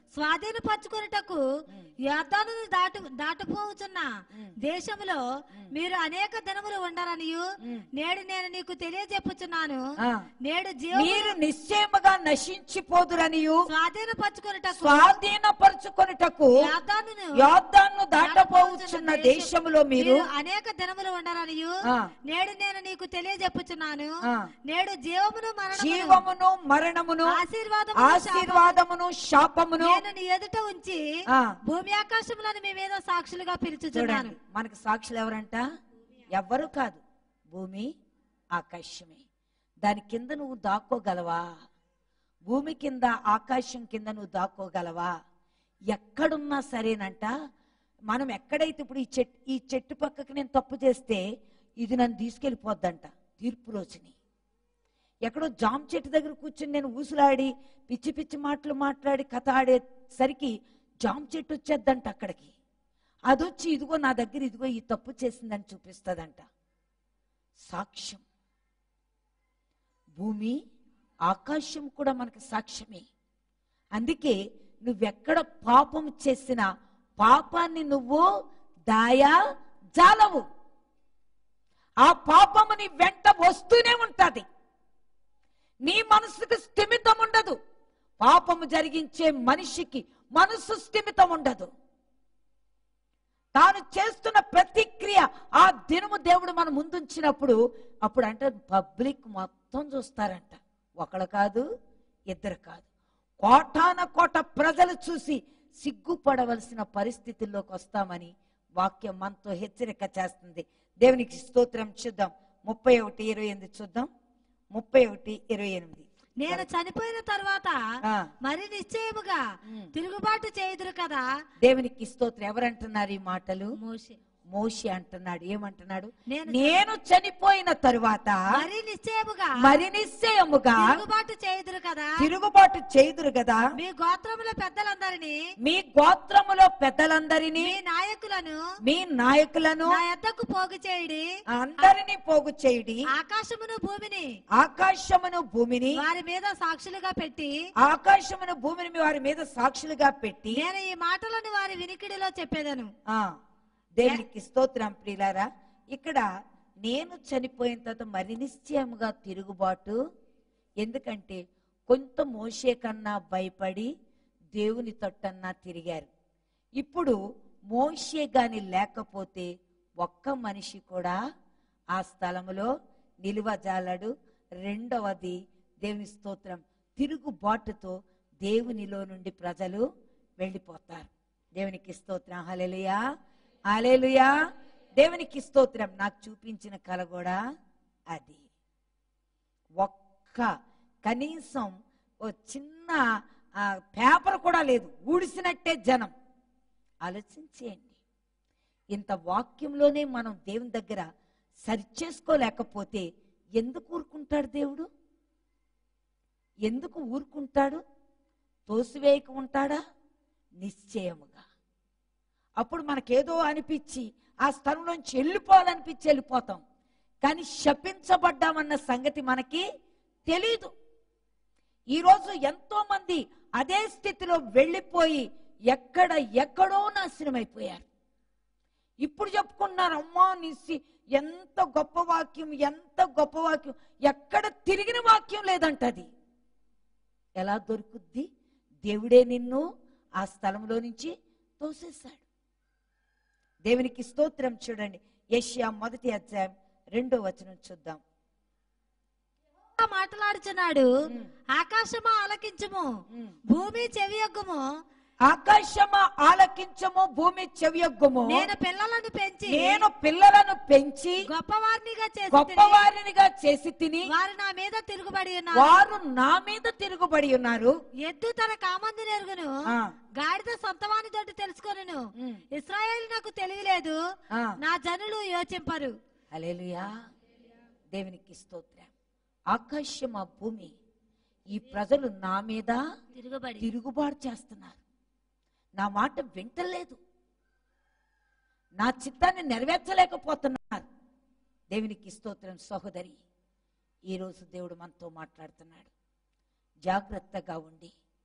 స్వాధీనపరచుకొనుటకు యోర్దాను దాటు దాటపోవచ్చున్న దేశములో మీరు అనేక దినములు ఉండరనియు నేడు నేను నీకు తెలియజెప్పుచున్నాను ఆ. నేడు జీవ మీరు నిశ్చయముగా నశించిపోదురనియు స్వాధీనపరచుకొనుటకు స్వాధీనపరుచుకొనుటకు యోర్దానును యోర్దాను దాటపోవచ్చున్న దేశములో మీరు అనేక దినములు ఉండరనియు ఆ. నేడు నేను నీకు తెలియజెప్పుచున్నాను ఆ. నేడు జీవమును మరణమును జీవమును మరణమును ఆశీర్వాదమును ఆశీర్వాదమును శాపమును నేను నీ ఎదుట ఉంచి ఆ. భూమి ఆకాశములను మీ మీద సాక్షులుగా పిలుచుచున్నాను చూడండి మనకి సాక్షులు ఎవరంట ఎవ్వరు కాదు భూమి ఆకాశమే దాని కింద నువ్వు దాక్కోగలవా భూమి కింద ఆకాశం కింద నువ్వు దాక్కోగలవా ఎక్కడున్నా సరేనంట మనం ఎక్కడైతే ఇప్పుడు ఈ చెట్టు ఈ చెట్టు పక్కకి నేను తప్పు చేస్తే ఇది నన్ను తీసుకెళ్ళిపోద్దంట తీర్పు రోజుని ఎక్కడో జామ చెట్టు దగ్గర కూర్చుని నేను ఊసులాడి పిచ్చి పిచ్చి మాటలు మాట్లాడి కథ ఆడేసరికి జామ చెట్టు వచ్చేద్దంట అక్కడికి అదొచ్చి ఇదిగో నా దగ్గర ఇదిగో ఈ తప్పు చేసిందని చూపిస్తుందంట సాక్ష్యం భూమి ఆకాశం కూడా మనకు సాక్ష్యమే అందుకే నువ్వెక్కడ పాపం చేసినా పాపాన్ని నువ్వు దాయా జాలవు ఆ పాపము నీ వెంట వస్తూనే ఉంటది నీ మనసుకు స్థిమితం ఉండదు పాపము జరిగించే మనిషికి మనసు స్థిమితం ఉండదు తాను చేస్తున్న ప్రతిక్రియ ఆ దినము దేవుడు మన ముందుంచినప్పుడు అప్పుడు అంటే పబ్లిక్ మొత్తం చూస్తారంట ఒకడు కాదు ఇద్దరు కాదు కోటాన కోట ప్రజలు చూసి సిగ్గుపడవలసిన పరిస్థితుల్లోకి వస్తామని వాక్యం మనతో హెచ్చరిక చేస్తుంది దేవునికి స్తోత్రం చూద్దాం ముప్పై ఒకటి ఇరవై ఎనిమిది చూద్దాం ముప్పై ఒకటి ఇరవై ఎనిమిది నేను చనిపోయిన తర్వాత ఆ. మరి నిశ్చయముగా ఉమ్. తిరుగుబాటు చేయుదురు కదా దేవునికి స్తోత్రం ఎవరంటున్నారు ఈ మాటలు మోషే మోషి అంటున్నాడు ఏమంటున్నాడు నేను నేను చనిపోయిన తరువాత మరి నిశ్చయముగా మరి నిశ్చయముగా తిరుగుబాటు చేయుదురు కదా తిరుగుబాటు చేయుదురు కదా మీ గోత్రముల పెద్దలందరినీ మీ గోత్రములో పెద్దలందరినీ మీ నాయకులను మీ నాయకులను నా ఎద్దకు పోగు చేయుడి అందరినీ పోగు చేయుడి ఆకాశమును భూమిని ఆకాశమును భూమిని వారి మీద సాక్షులుగా పెట్టి ఆకాశమును భూమిని వారి మీద సాక్షులుగా పెట్టి నేను ఈ మాటలను వారి వినికిడిలో చెప్పేదను ఆ దేవునికి స్తోత్రం ప్రియులారా ఇక్కడ నేను చనిపోయిన తర్వాత మరి నిశ్చయముగా తిరుగుబాటు ఎందుకంటే కొంత మోసే కన్నా భయపడి దేవుని తొట్టన్నా తిరిగారు ఇప్పుడు మోషే గాని లేకపోతే ఒక్క మనిషి కూడా ఆ స్థలములో నిలువజాలడు రెండవది దేవుని స్తోత్రం తిరుగుబాటుతో దేవునిలో నుండి ప్రజలు వెళ్ళిపోతారు దేవునికి స్తోత్రం హల్లెలూయా హల్లెలూయా దేవునికి స్తోత్రం నాకు చూపించిన కళ కూడా అది ఒక్క కనీసం ఓ చిన్న ఆ, పేపర్ కూడా లేదు ఊడిసినట్టే జనం ఆలోచించేయండి ఇంత వాక్యంలోనే మనం దేవుని దగ్గర సరిచేసుకోలేకపోతే ఎందుకు ఊరుకుంటాడు దేవుడు ఎందుకు ఊరుకుంటాడు తోసివేయక ఉంటాడా నిశ్చయముగా అప్పుడు మనకేదో అనిపించి ఆ స్థలంలోంచి వెళ్ళిపోవాలనిపించి వెళ్ళిపోతాం కానీ శపించబడ్డామన్న సంగతి మనకి తెలీదు ఈరోజు ఎంతో మంది అదే స్థితిలో వెళ్ళిపోయి ఎక్కడ ఎక్కడో నాశనం అయిపోయారు ఇప్పుడు చెప్పుకున్నారు అమ్మా నిస్సి ఎంత గొప్ప వాక్యం ఎంత గొప్ప వాక్యం ఎక్కడ తిరిగిన వాక్యం లేదంటది ఎలా దొరుకుద్ది దేవుడే నిన్ను ఆ స్థలంలో నుంచి తోసేశాడు దేవునికి స్తోత్రం చూడండి యెషయా మొదటి అధ్యాయం రెండో వచనం చూద్దాం మాట్లాడుచున్నాడు ఉమ్. ఆకాశమా ఆలకించుము ఉమ్. భూమి చెవియొగ్గుము ఆకాశమా ఆలకించము భూమి చెవియొగ్గుము నేను పిల్లలను పెంచి నేను పిల్లలను పెంచి గొప్పవారినిగా చేసి గొప్పవారినిగా చేసి తిని వారు నా మీద తిరుగుబడి ఉన్నారు వారు నా మీద తిరుగుబడి ఉన్నారు ఎద్దు తన కామందు నెరుగును ఆ, గాడిద సొంతవాని తోటి తెలుసుకొనును ఉమ్, ఇస్రాయేల్ నాకు తెలియలేదు ఆ. నా జనులు యోచింపరు హల్లెలూయా దేవునికి స్తోత్రం ఆకాశం ఆ భూమి ఈ ప్రజలు నా మీద తిరుగుబడి తిరుగుబాటు చేస్తున్నారు నా మాట వింటలేదు నా చిత్తాన్ని నెరవేర్చలేకపోతున్నారు దేవునికి స్తోత్రం సహోదరి ఈరోజు దేవుడు మనతో మాట్లాడుతున్నాడు జాగ్రత్తగా ఉండి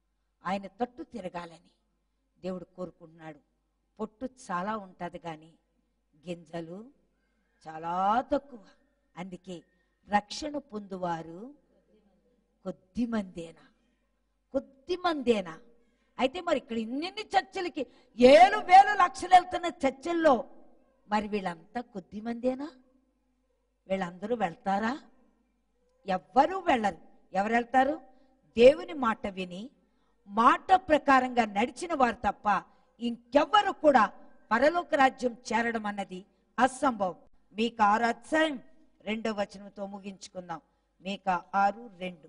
ఆయన తట్టు తిరగాలని దేవుడు కోరుకుంటున్నాడు పొట్టు చాలా ఉంటుంది కానీ గింజలు చాలా తక్కువ అందుకే రక్షణ పొందువారు కొద్ది మందేనా కొద్ది మందేనా అయితే మరి ఇక్కడ ఇన్నిన్ని చర్చలకి ఏడు వేలు లక్షలు వెళ్తున్న చర్చల్లో మరి వీళ్ళంతా కొద్ది మందేనా వీళ్ళందరూ వెళ్తారా ఎవ్వరూ వెళ్ళరు ఎవరు వెళ్తారు దేవుని మాట విని మాట ప్రకారంగా నడిచిన వారు తప్ప ఇంకెవ్వరు కూడా పరలోక రాజ్యం చేరడం అన్నది అసంభవం మీకు ఆరు అధ్యాయం రెండో వచనంతో ముగించుకుందాం మీకు ఆరు రెండు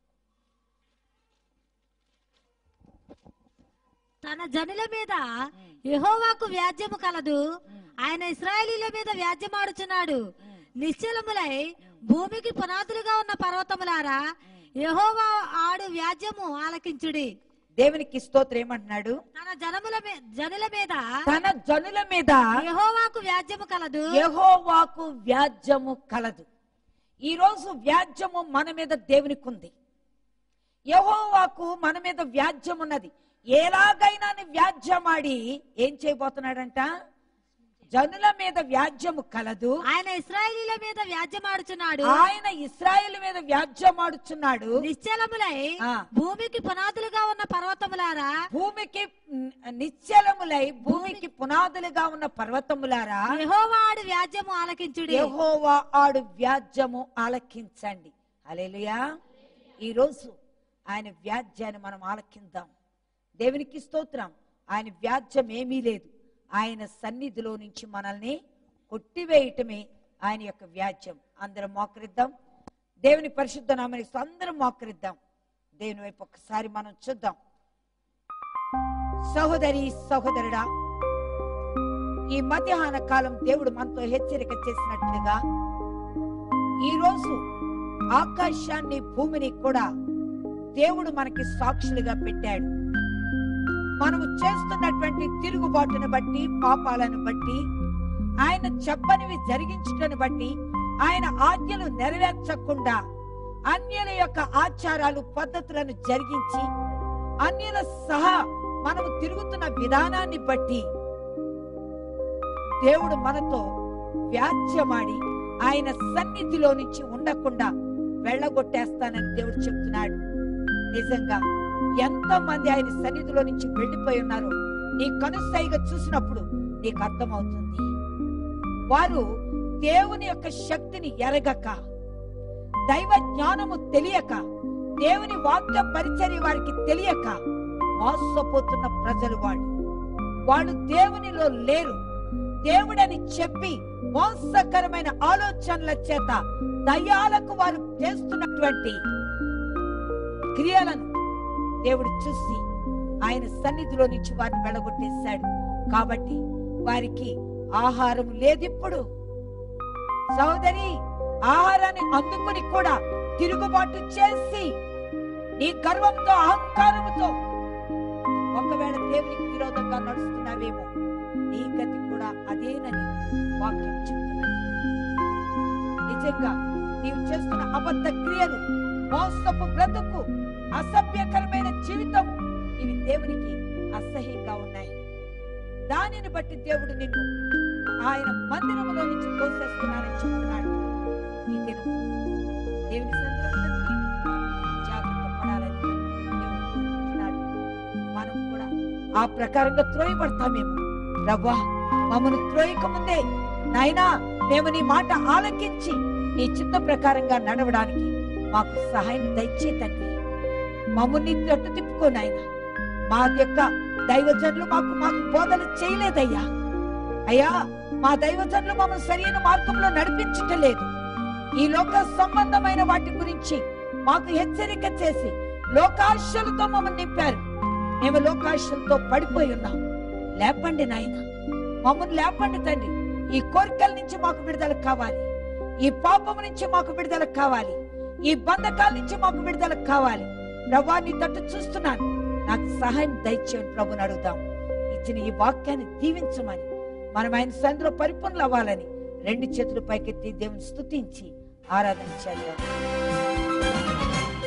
తన జనుల మీద యెహోవాకు వ్యాజ్యము కలదు ఆయన ఇస్రాయేలీల మీద వ్యాజ్యమాడుచున్నాడు నిశ్చలములై భూమికి పునాదులుగా ఉన్న పర్వతములారా యెహోవా ఆడు వ్యాజ్యము ఆలకించుడి దేవునికి స్తోత్రం ఏమంటున్నాడు తన జనముల మీ- జనుల మీద తన జనుల మీద యెహోవాకు వ్యాజ్యము కలదు యెహోవాకు వ్యాజ్యము కలదు ఈ రోజు వ్యాజ్యము మన మీద దేవునికి ఉంది యెహోవాకు మన మీద వ్యాజ్యం ఉన్నది ఎలాగైనా వ్యాజ్యమాడి ఏం చేయబోతున్నాడంట జనుల మీద వ్యాజ్యము కలదు ఆయన ఇస్రాయేలీల మీద వ్యాజ్యమాడుచున్నాడు ఆయన ఇస్రాయేల్ మీద వ్యాజ్యమాడుచున్నాడు నిశ్చలములై ఆ. భూమికి పునాదులుగా ఉన్న పర్వతములారా భూమికి న్- నిశ్చలములై భూమికి పునాదులుగా ఉన్న పర్వతములారా యెహోవా ఆడు వ్యాజ్యము ఆలకించుడి యెహోవా ఆడు వ్యాజ్యము ఆలకించండి అలెలుయా ఈరోజు ఆయన వ్యాజ్యాన్ని మనం ఆలకిందాం దేవునికి స్తోత్రం ఆయన వ్యాజ్యం ఏమీ లేదు ఆయన సన్నిధిలో నుంచి మనల్ని కొట్టివేయటమే ఆయన యొక్క వ్యాజ్యం అందరం మోకరిద్దాం దేవుని పరిశుద్ధ నామని అందరం మోకరిద్దాం దేవుని వైపు ఒకసారి మనం చూద్దాం సహోదరి సహోదరుడా ఈ మధ్యాహ్న కాలం దేవుడు మనతో హెచ్చరిక చేసినట్లుగా ఈ రోజు ఆకాశాన్ని భూమిని కూడా దేవుడు మనకి సాక్షులుగా పెట్టాడు మనము చేస్తున్నటువంటి తిరుగుబాటును బట్టి పాపాలను బట్టి ఆయన చెప్పనివి జరిగించుటను బట్టి ఆయన ఆజ్ఞలు నెరవేర్చకుండా అన్యుల యొక్క ఆచారాలు పద్ధతులను జరిగించి అన్యుల సహా మనము తిరుగుతున్న విధానాన్ని బట్టి దేవుడు మనతో వ్యాజ్యమాడి ఆయన సన్నిధిలో నుంచి ఉండకుండా వెళ్ళగొట్టేస్తానని దేవుడు చెప్తున్నాడు నిజంగా ఎంతో మంది ఆయన సన్నిధిలో నుంచి వెళ్ళిపోయి ఉన్నారో నీ కనుసైగా చూసినప్పుడు నీకు అర్థమవుతుంది వారు దేవుని యొక్క శక్తిని ఎరగక దైవ జ్ఞానము తెలియక దేవుని వాక్య పరిచర్య వారికి తెలియక మోసపోతున్న ప్రజలు వాళ్ళు వాళ్ళు దేవునిలో లేరు దేవుడని చెప్పి మోసకరమైన ఆలోచనల చేత దయ్యాలకు వారు చేస్తున్నటువంటి క్రియలను దేవుడు చూసి ఆయన సన్నిధిలో నుంచి వారిని వెళ్ళగొట్టేశాడు కాబట్టి వారికి ఆహారం లేదిప్పుడు సోదరి ఆహారాన్ని అందుకుని కూడా తిరుగుబాటు చేసి నీ గర్వంతో అహంకారముతో ఒకవేళ దేవునికి విరోధంగా నడుస్తున్నావేమో నీ గతి కూడా అదేనని వాక్యం చెప్తున్నది నిజంగా నీవు చేస్తున్న అబద్ధ క్రియలు మోసపు బ్రతుకు అసభ్యకరమైన జీవితం ఇవి దేవునికి అసహ్యంగా ఉన్నాయి దానిని బట్టి దేవుడు నిన్ను ఆయన మందిరములో నుంచి తోసేస్తున్నానని చెప్తున్నాడు ఈ దినం దేవుని సందర్భంలో జాగ్రత్త పడాలని దేవుడు కోరుకుంటున్నాడు మనం కూడా ఆ ప్రకారంగా త్రోయబడతామేమో రవ్వా మమ్మను త్రోయక ముందే నాయనా మేము నీ మాట ఆలకించి నీ చిత్త ప్రకారంగా నడవడానికి మాకు సహాయం దయచే తండ్రి మమ్మల్ని తట్టు తిప్పుకో నాయన మా యొక్క దైవజనులు మాకు మాకు బోధన చేయలేదయ్యా అయ్యా మా దైవజనులు మమ్మల్ని సరైన మార్గంలో నడిపించటలేదు ఈ లోక సంబంధమైన వాటి గురించి మాకు హెచ్చరిక చేసి లోకాశలతో మమ్మల్ని నింపారు మేము లోకాశలతో పడిపోయి ఉన్నాం లేపండి నాయన మమ్మల్ని లేపండి తండ్రి ఈ కోరికల నుంచి మాకు విడుదల కావాలి ఈ పాపం నుంచి మాకు విడుదల కావాలి ఈ బంధకాల నుంచి మాకు విడుదల కావాలి ప్రభా నీ తట్టు చూస్తున్నాను నాకు సహాయం దయచేయండి ప్రభుని అడుగుతాం ఇచ్చిన ఈ వాక్యాన్ని దీవించమని మనం ఆయన సందులో పరిపూర్ణలు అవ్వాలని రెండు చేతులు పైకెత్తి దేవుని స్తుతించి ఆరాధన చేద్దాం